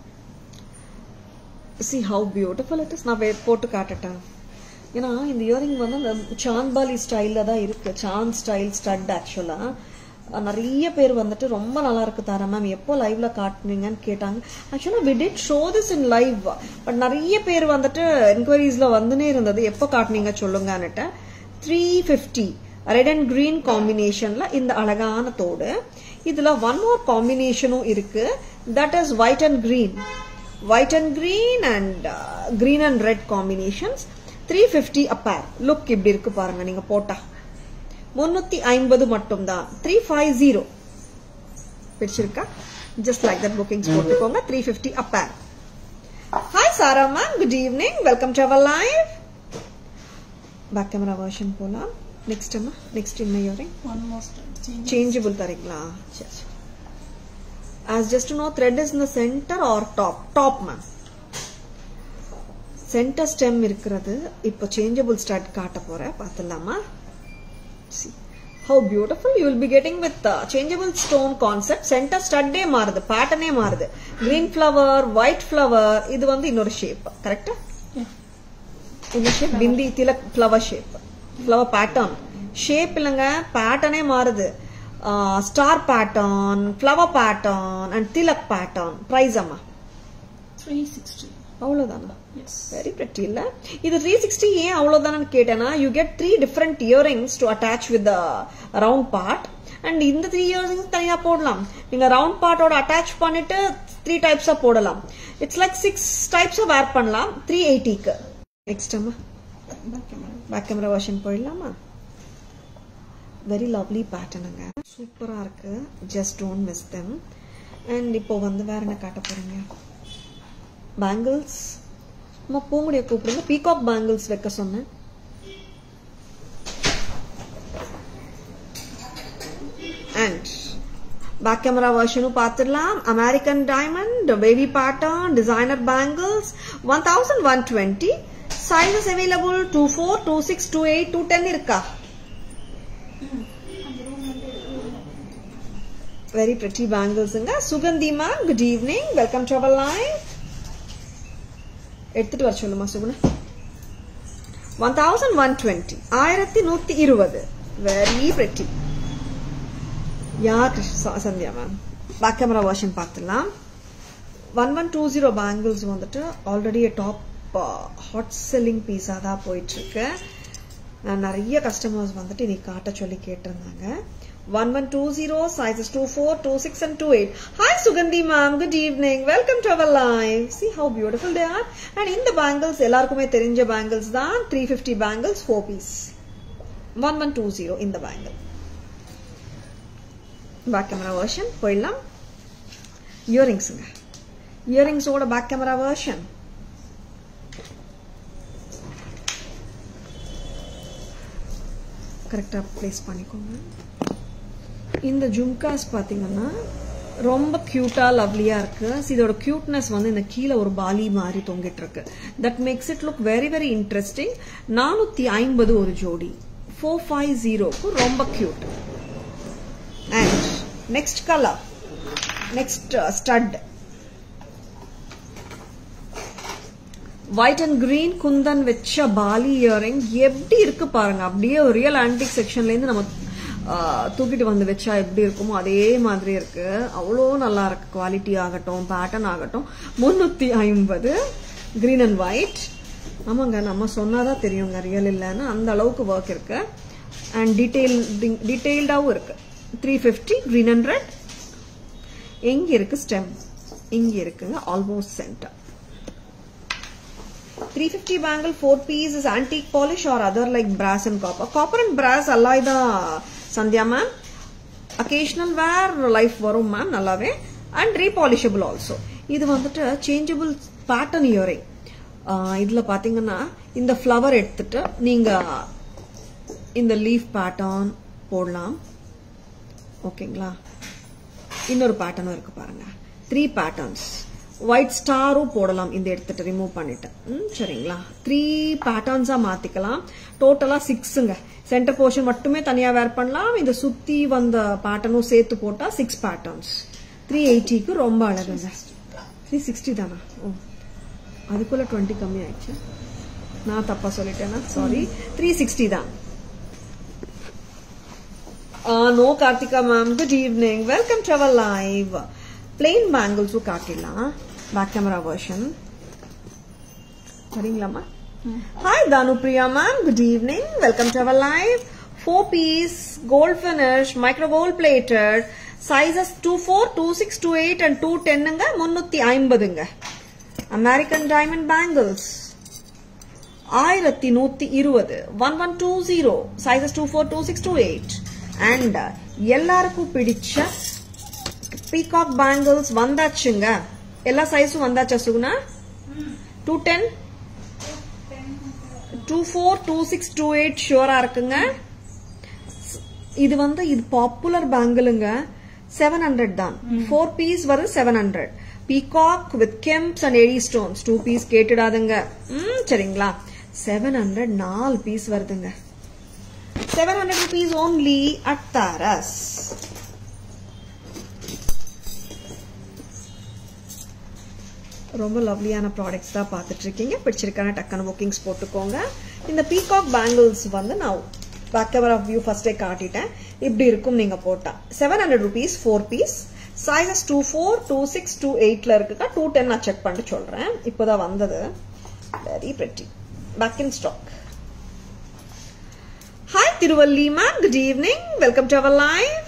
see how beautiful it is நான் வே- போட்டு காட்டட்டேன் ஏன்னா இந்த இயரிங் வந்து அந்த சாந்த்பாலி ஸ்டைல்ல தான் இருக்கு சாந்த் ஸ்டைல் ஸ்டட் ஆக்சுவலா நிறைய பேர் வந்துட்டு ரொம்ப நல்லா இருக்கு தாரா மேம் எப்போ லைவ்ல காட்டுனீங்கன்னு கேட்டாங்க ஆக்சுவலா we did show this in live but நிறைய பேர் வந்துட்டு என்கொயரிஸ்ல வந்துனே இருந்தது எப்போ காட்டுனீங்க சொல்லுங்கன்னுட்டு three fifty red and green காம்பினேஷன்ல இந்த அழகான தோடு இதுல ஒன் மோர் காம்பினேஷனும் இருக்கு that is white and green white and green and uh, green and red combinations 350 a pair look இப்படி இருக்கு பாருங்க நீங்க போட்டா முன்னூத்தி ஐம்பது மட்டும் தான் த்ரீ ஃபைவ் ஜீரோ பிடிச்சிருக்கா ஜஸ்ட் லைக் தட் புக்கிங்ஸ் போட்டுக்கோங்க three fifty a pair hi Sara ma'am good evening welcome to our live back camera version போலாம் நெக்ஸ்ட் அம்மா நெக்ஸ்ட் என்ன earring One more step. Change. Changeable தரீங்களா சரி சரி as just to know thread is in the center or top top ma'am centre stem இருக்கிறது இப்போ சேஞ்சபிள் ஸ்டார்ட் காட்ட போறேன் பார்த்துடலாமா see how beautiful you will be getting with uh, changeable stone concept center ஸ்டட்டே மாறுது பேட்டர்னே மாறுது green flower white flower இது வந்து இன்னொரு ஷேப் கரெக்டா Yeah. இந்த shape bindi tilak flower shape flower pattern shape இல்லைங்க பேட்டர்னே மாறுது star pattern flower pattern and tilak pattern price அம்மா 360. அவ்வளோதானா Yes. வெரி பிரெட்டி இல்ல இது த்ரீ சிக்ஸ்டி ஏன் அவ்வளவுதானு கேட்டேன்னா you get three different earrings to attach with round part and இந்த த்ரீ இயரிங்ஸ் தனியா போடலாம் நீங்க ரவுண்ட் பார்ட்டோட அட்டாச் பண்ணிட்டு த்ரீ டைப்ஸா போடலாம் இட்ஸ் லைக் சிக்ஸ் டைப்ஸா வேர் பண்ணலாம் த்ரீ எயிட்டிக்கு நெக்ஸ்ட் அம்மா Back camera. Back camera version போயிடலாமா வெரி லவ்லி பேட்டர்னுங்க சூப்பரா இருக்கு just don't miss them and இப்போ வந்து வேற என்ன காட்ட போறீங்க பேங்கிள்ஸ் அம்மா பூங்குடிய கூப்பிடுங்க பீகாக் பேங்கிள்ஸ் வைக்க சொன்னேன் அண்ட் பேக் கேமரா வெர்ஷனும் பார்த்துடலாம் American diamond baby pattern designer bangles one thousand one twenty sizes available two four two six two eight two ten இருக்கா வெரி பிரிட்டி பேங்கிள்ஸுங்க Suganthi ma'am good evening welcome to our line எடுத்துட்டு வர சொல்லுமா Suguna one thousand one twenty ஆயிரத்தி நூத்தி இருபது வெரி பிரிட்டி யா Krishna Sandhya ma'am back camera version பார்த்துலாம் one one two zero bangles வந்துட்டு ஆல்ரெடி டாப் ஹாட் செல்லிங் பீஸாக தான் போயிட்டு இருக்கு நான் நிறைய கஸ்டமர்ஸ் வந்துட்டு இன்னைக்கு காட்ட சொல்லி கேட்டிருந்தாங்க one one two zero sizes two four two six and two eight hi Suganthi ma'am good evening welcome to our live see how beautiful they are and இந்த பேங்கிள்ஸ் எல்லாருக்குமே தெரிஞ்ச பேங்கிள்ஸ் தான் three fifty bangles four piece one one two zero இந்த பேங்கிள் பேக் கேமரா வெர்ஷன் போயிடலாம் இயரிங்ஸுங்க இயரிங்ஸோட பேக் கேமரா வெர்ஷன் கரெக்டாக ப்ளேஸ் பண்ணிக்கோங்க இந்த ஜும்காஸ் பார்த்தீங்கன்னா ரொம்ப கியூட்டா லவ்லியா இருக்கு So, இதோட கியூட்னஸ் வந்து இந்த கீழே ஒரு பாலி மாதிரி தொங்கிட்டு இருக்கு that makes it look very very interesting நானூத்தி ஐம்பது ஒரு ஜோடி ஃபோர் ஃபைவ் ஜீரோக்கு ரொம்ப cute and next colour next stud white and green kundan வச்ச பாலி இயரிங் எப்படி இருக்கு பாருங்க அப்படியே ஒரு ரியல் ஆன்டிக் செக்ஷன்ல இருந்து நம்ம ஆ, தூக்கிட்டு வந்து வச்சா எப்படி இருக்குமோ அதே மாதிரி இருக்கு அவ்வளோ நல்லா இருக்கு குவாலிட்டி ஆகட்டும் பேட்டர்ன் ஆகட்டும் முன்னூத்தி ஐம்பது கிரீன் அண்ட் ஒயிட் ஆமாங்க நம்ம சொன்னாதான் தெரியுங்க ரியல் இல்லைன்னு அந்த அளவுக்கு ஒர்க் இருக்கு அண்ட் டீடைல் டீடைல்டாவும் இருக்கு three fifty green and red எங்க இருக்கு ஸ்டெம் இங்க இருக்குங்க almost centre 350 bangle 4 piece is antique polish or other like brass and copper. Copper and brass alloy the Sandhya ma'am. Occasional wear life வரும் மேம் நல்லாவே அண்ட் ரீபாலிஷபிள் ஆல்சோ இது வந்துட்டு சேஞ்சபிள் பேட்டர்ன் இயரிங் இதுல பாத்தீங்கன்னா இந்த ஃப்ளவர் எடுத்துட்டு நீங்க இந்த லீஃப் பேட்டர்ன் போடலாம் ஓகேங்களா இன்னொரு பேட்டர்னும் இருக்கு பாருங்க த்ரீ பேட்டர்ன்ஸ் ஒயிட் ஸ்டாரும் போடலாம் இந்த எடுத்துட்டு ரிமூவ் பண்ணிட்டு ம், சரிங்களா த்ரீ பேட்டர்ன்ஸா மாத்திக்கலாம் டோட்டலா சிக்ஸுங்க சென்டர் போர்ஷன் மட்டுமே தனியா வேர் பண்ணலாம் இந்த சுத்தி வந்த பேட்டர்னும் சேர்த்து போட்டா சிக்ஸ் பேட்டர்ன்ஸ் த்ரீ எயிட்டிக்கு ரொம்ப அழகுங்க த்ரீ சிக்ஸ்டி தானா ஓ அதுக்குள்ள டுவெண்ட்டி கம்மி ஆயிடுச்சு நான் தப்பா சொல்லிட்டேனா சாரி த்ரீ சிக்ஸ்டி தான் Uh, no, Kartika ma'am. Good evening. Welcome to our live. Plain bangles காட்டிடலாம் பேக் கேமரா வெர்ஷன் வரீங்களாமா hi Thanupriya ma'am good evening welcome to our live four piece gold finish micro gold plated sizes two four two six two eight and two டென்னுங்க முன்னூத்தி ஐம்பதுங்க அமெரிக்கன் டைமண்ட் பேங்கிள்ஸ் ஆயிரத்தி நூத்தி இருபது one one two zero sizes two four two six two eight and எல்லாருக்கும் பிடிச்ச பீகாக் பேங்கிள்ஸ் வந்தாச்சுங்க எல்லா சைஸும் வந்தாச்சா Suguna two ten two four two six two eight ஷுவரா இருக்குங்க இது வந்து இது பாப்புலர் பேங்கிளுங்க செவன் ஹண்ட்ரட் தான் ஃபோர் பீஸ் வருது seven hundred peacock with kemps and AD stones two piece கேட்டுடாதுங்க ம் சரிங்களா செவன் ஹண்ட்ரட் நாலு பீஸ் வருதுங்க seven hundred rupees only at Taras ரொம்ப லவ்லியான ப்ராடக்ட்ஸ் தான் பார்த்துட்டு இருக்கீங்க பிடிச்சிருக்கான டக்கான புக்கிங்ஸ் போட்டுக்கோங்க இந்த பீகாக் பேங்கிள்ஸ் வந்து நான் பேக் கவர் ஆஃப் வியூ ஃபர்ஸ்டே காட்டிட்டேன் இப்படி இருக்கும் நீங்க போட்டா seven hundred rupees four piece sizes two four two six two எயிட்ல இருக்குக்கா டூ டென் நான் செக் பண்ணிட்டு சொல்றேன் இப்போதான் வந்தது very pretty back in stock hi Thiruvalli ma'am good evening welcome to our live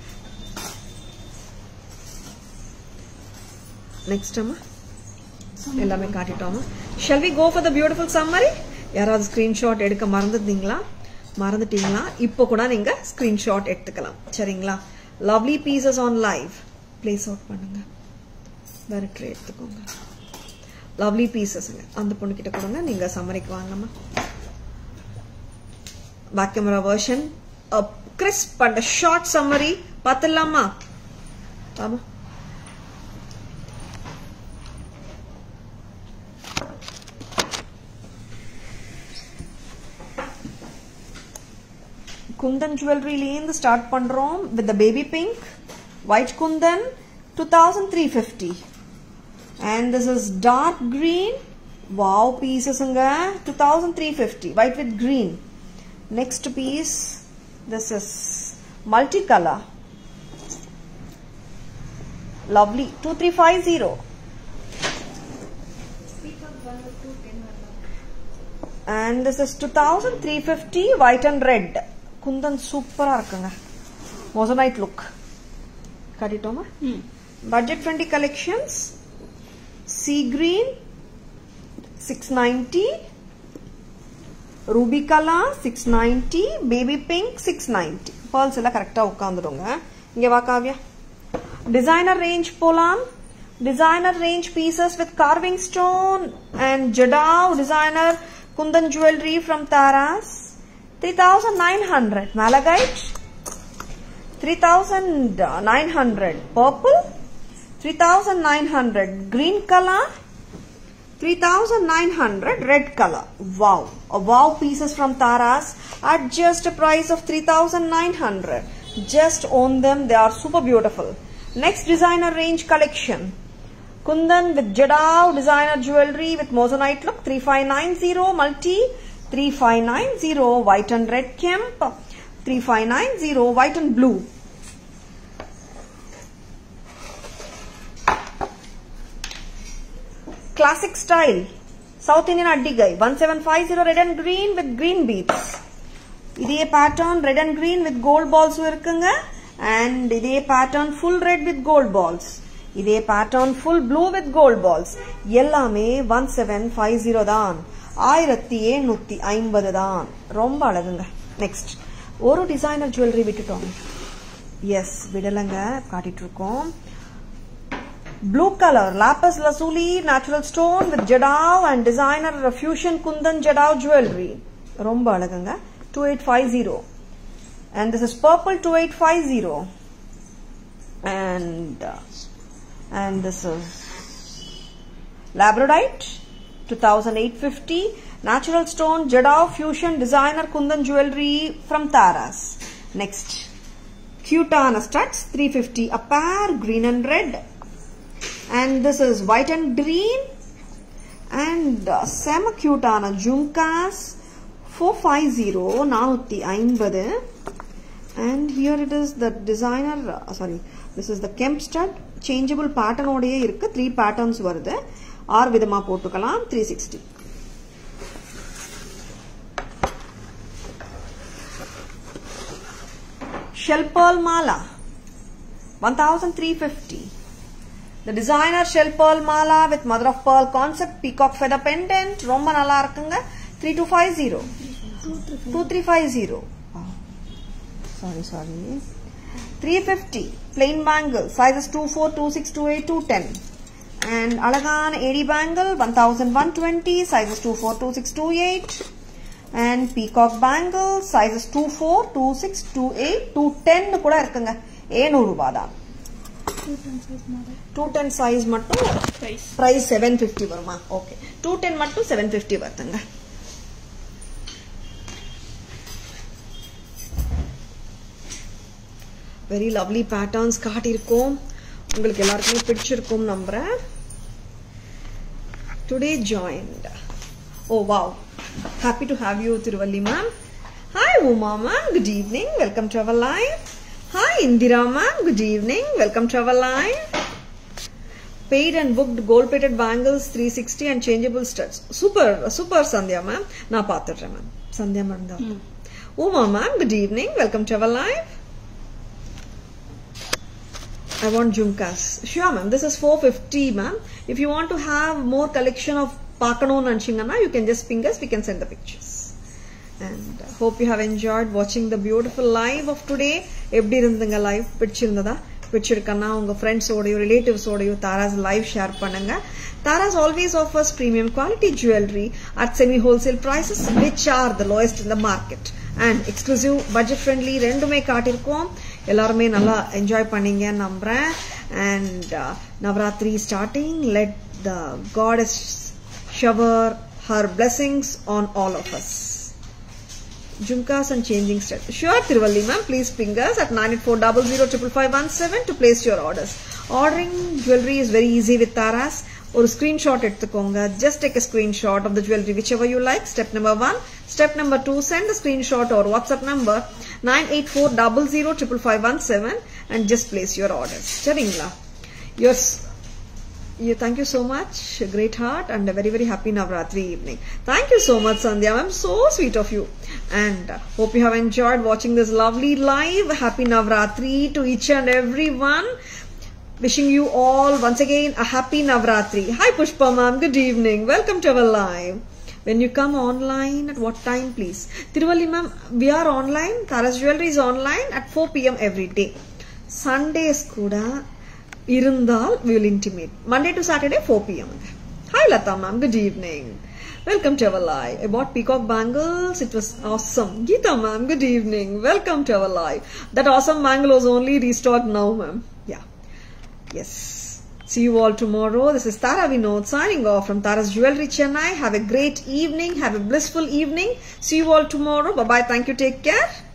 next அம்மா எல்லாமே காட்டிட்டோமா shall we go for the beautiful summary யாராவது ஸ்கிரீன்ஷாட் எடுக்க மறந்துட்டீங்களா மறந்துட்டீங்களா இப்போ கூட நீங்க ஸ்கிரீன்ஷாட் எடுத்துக்கலாம் சரிங்களா lovely pieces on live place out பண்ணுங்க வேற ட்ரே எடுத்துக்கோங்க லவ்லி பீசஸ்ங்க அந்த பொண்ணு கிட்ட கொடுங்க நீங்க சம்மரிக்கு வாங்கம்மா back camera version crisp and short summary பார்த்துடலாமா ஆமா குந்தன் ஜுவல்லரிலேருந்து ஸ்டார்ட் பண்றோம் with baby pink white kundan two thousand three fifty and this is dark green wow பீசஸ்ங்க two thousand three fifty white with green next piece this is multi colour lovely two three five zero and this is 2350 white and red kundan சூப்பரா இருக்குங்க மொசனைட் லுக் காட்டிட்டோமா budget friendly collections sea green six ninety ruby கலா six ninety baby pink six ninety pearls எல்லாம் கரெக்டா உட்காந்துடுங்க இங்க வா காவ்யா டிசைனர் ரேஞ்ச் போலாம் designer range pieces with carving stone and jadau designer Kundan jewelry from Taras. 3900. Malachite. 3900. Purple. 3900. Green color. 3900. Red color. Wow. A wow pieces from Taras at just a price of 3900. Just own them. They are super beautiful. Next designer range collection. Kundan with Jadao designer jewelry with moissanite look 3590 multi 3590 white and red kemp 3590 white and blue classic style South Indian Addigai 1750 red and green with green beads இதே pattern red and green with gold balls இருக்குங்க and இதே pattern full red with gold balls இதே pattern full blue with gold balls எல்லாமே ஒன் செவன் ஃபைவ் ஜீரோ தான் ஆயிரத்தி எழுநூத்தி ஐம்பது தான் ரொம்ப அழகுங்க நெக்ஸ்ட் ஒரு டிசைனர் ஜுவல்லரி விட்டுட்டோம் எஸ் விடலைங்க காட்டிட்டு இருக்கோம் blue colour lapis lazuli natural stone with jadau and designer fusion kundan jadau jewellery ரொம்ப அழகுங்க two eight five zero and this is purple two eight five zero and uh, and this is labradorite 2850 natural stone jadao fusion designer kundan jewelry from taras next cutana studs 350 a pair green and red and this is white and green and uh, semi cutana jumkas 450 450 and here it is the designer uh, sorry this is the kemp stud changeable pattern ஓடயே இருக்கு த்ரீ பேட்டர்ன்ஸ் வருது ஆறு விதமா போட்டுக்கலாம் three sixty shell pearl mala 1350 the designer shell pearl mala with mother of pearl concept peacock feather pendant ரொம்ப நல்லா இருக்குங்க 3250 2350 sorry sorry 350 plain bangle sizes 24 26 28 210 and alagan 80 bangle 1120 sizes 24 26 28 and peacock bangle sizes 24 26 28 210 கூட இருக்குங்க 700 ரூபாய் தான் 210 size மட்டும் Price. price 750 வருமா ஓகே 210 மட்டும் 750 வருதுங்க வெரி லவ்லி பேட்டர்ன்ஸ் காட்டியிருக்கோம் உங்களுக்கு எல்லாருக்குமே பிடிச்சிருக்கும் நம்புறேன் today joined oh wow happy to have you Thiruvalli ma'am hi Uma ma'am. Good evening. Welcome to our live. Hi Indira ma'am. Good evening. Welcome to our live. Paid and booked gold plated bangles 360 and changeable studs. Super, super Sandhya ma'am. நான் பார்த்துடுறேன் மேம் சந்தியா மேம் தான் Uma ma'am. Good evening. Welcome to our live. I want jhumkas. Sure, ma'am. This is 450, ma'am. If you want to have more collection of Pakanon and Shingana, you can just ping us. We can send the pictures. And uh, hope you have enjoyed watching the beautiful live of today. எப்படி இருந்துங்க லைவ் பிடிச்சிருந்ததா பிடிச்சிருக்கன்னா உங்க ஃப்ரெண்ட்ஸோடயோ ரிலேட்டிவ்ஸோடயோ தாராஸ் லைவ் ஷேர் பண்ணுங்க Taras always offers premium quality jewellery at semi wholesale prices which are the lowest in the market and exclusive budget friendly ரெண்டுமே காட்டியிருக்கோம் எல்லாருமே நல்லா என்ஜாய் பண்ணீங்கன்னு நம்புறேன் and Navratri starting let the goddess shower her blessings on all of us Jumkas and changing style. Sure, Tiruvalli ma'am. Please ping us at 984005517 to place your orders. Ordering jewelry is very easy with Taras. ஒரு ஸ்கிரீன்ஷாட் எடுத்துக்கோங்க just take a screenshot of the jewelry whichever you like step number one step number two send a screenshot or whatsapp number 984005517 and just place your orders சரிங்களா yours you, thank you so much. Great heart and a very, very happy Navratri evening. Thank you so much, Sandhya. I'm so sweet of you. And uh, hope you have enjoyed watching this lovely live. Happy Navratri to each and every one. Wishing you all once again a happy Navratri. Hi Pushpa ma'am, good evening. Welcome to our live. When you come online, at what time please? Tiruvalli ma'am, we are online. Taras Jewelry is online at 4 p.m. every day. Sundays கூட இருந்தால் we will intimate. Monday to Saturday 4 p.m. Hi Lata ma'am, good evening. Welcome to our live. I bought peacock bangles. It was awesome. Geeta ma'am, good evening. Welcome to our live. That awesome bangle was only restocked now ma'am. Yeah. Yes. See you all tomorrow. This is Tara Vinod signing off from Tara's Jewelry Chennai. Have a great evening. Have a blissful evening. See you all tomorrow. Bye bye. Thank you. Take care.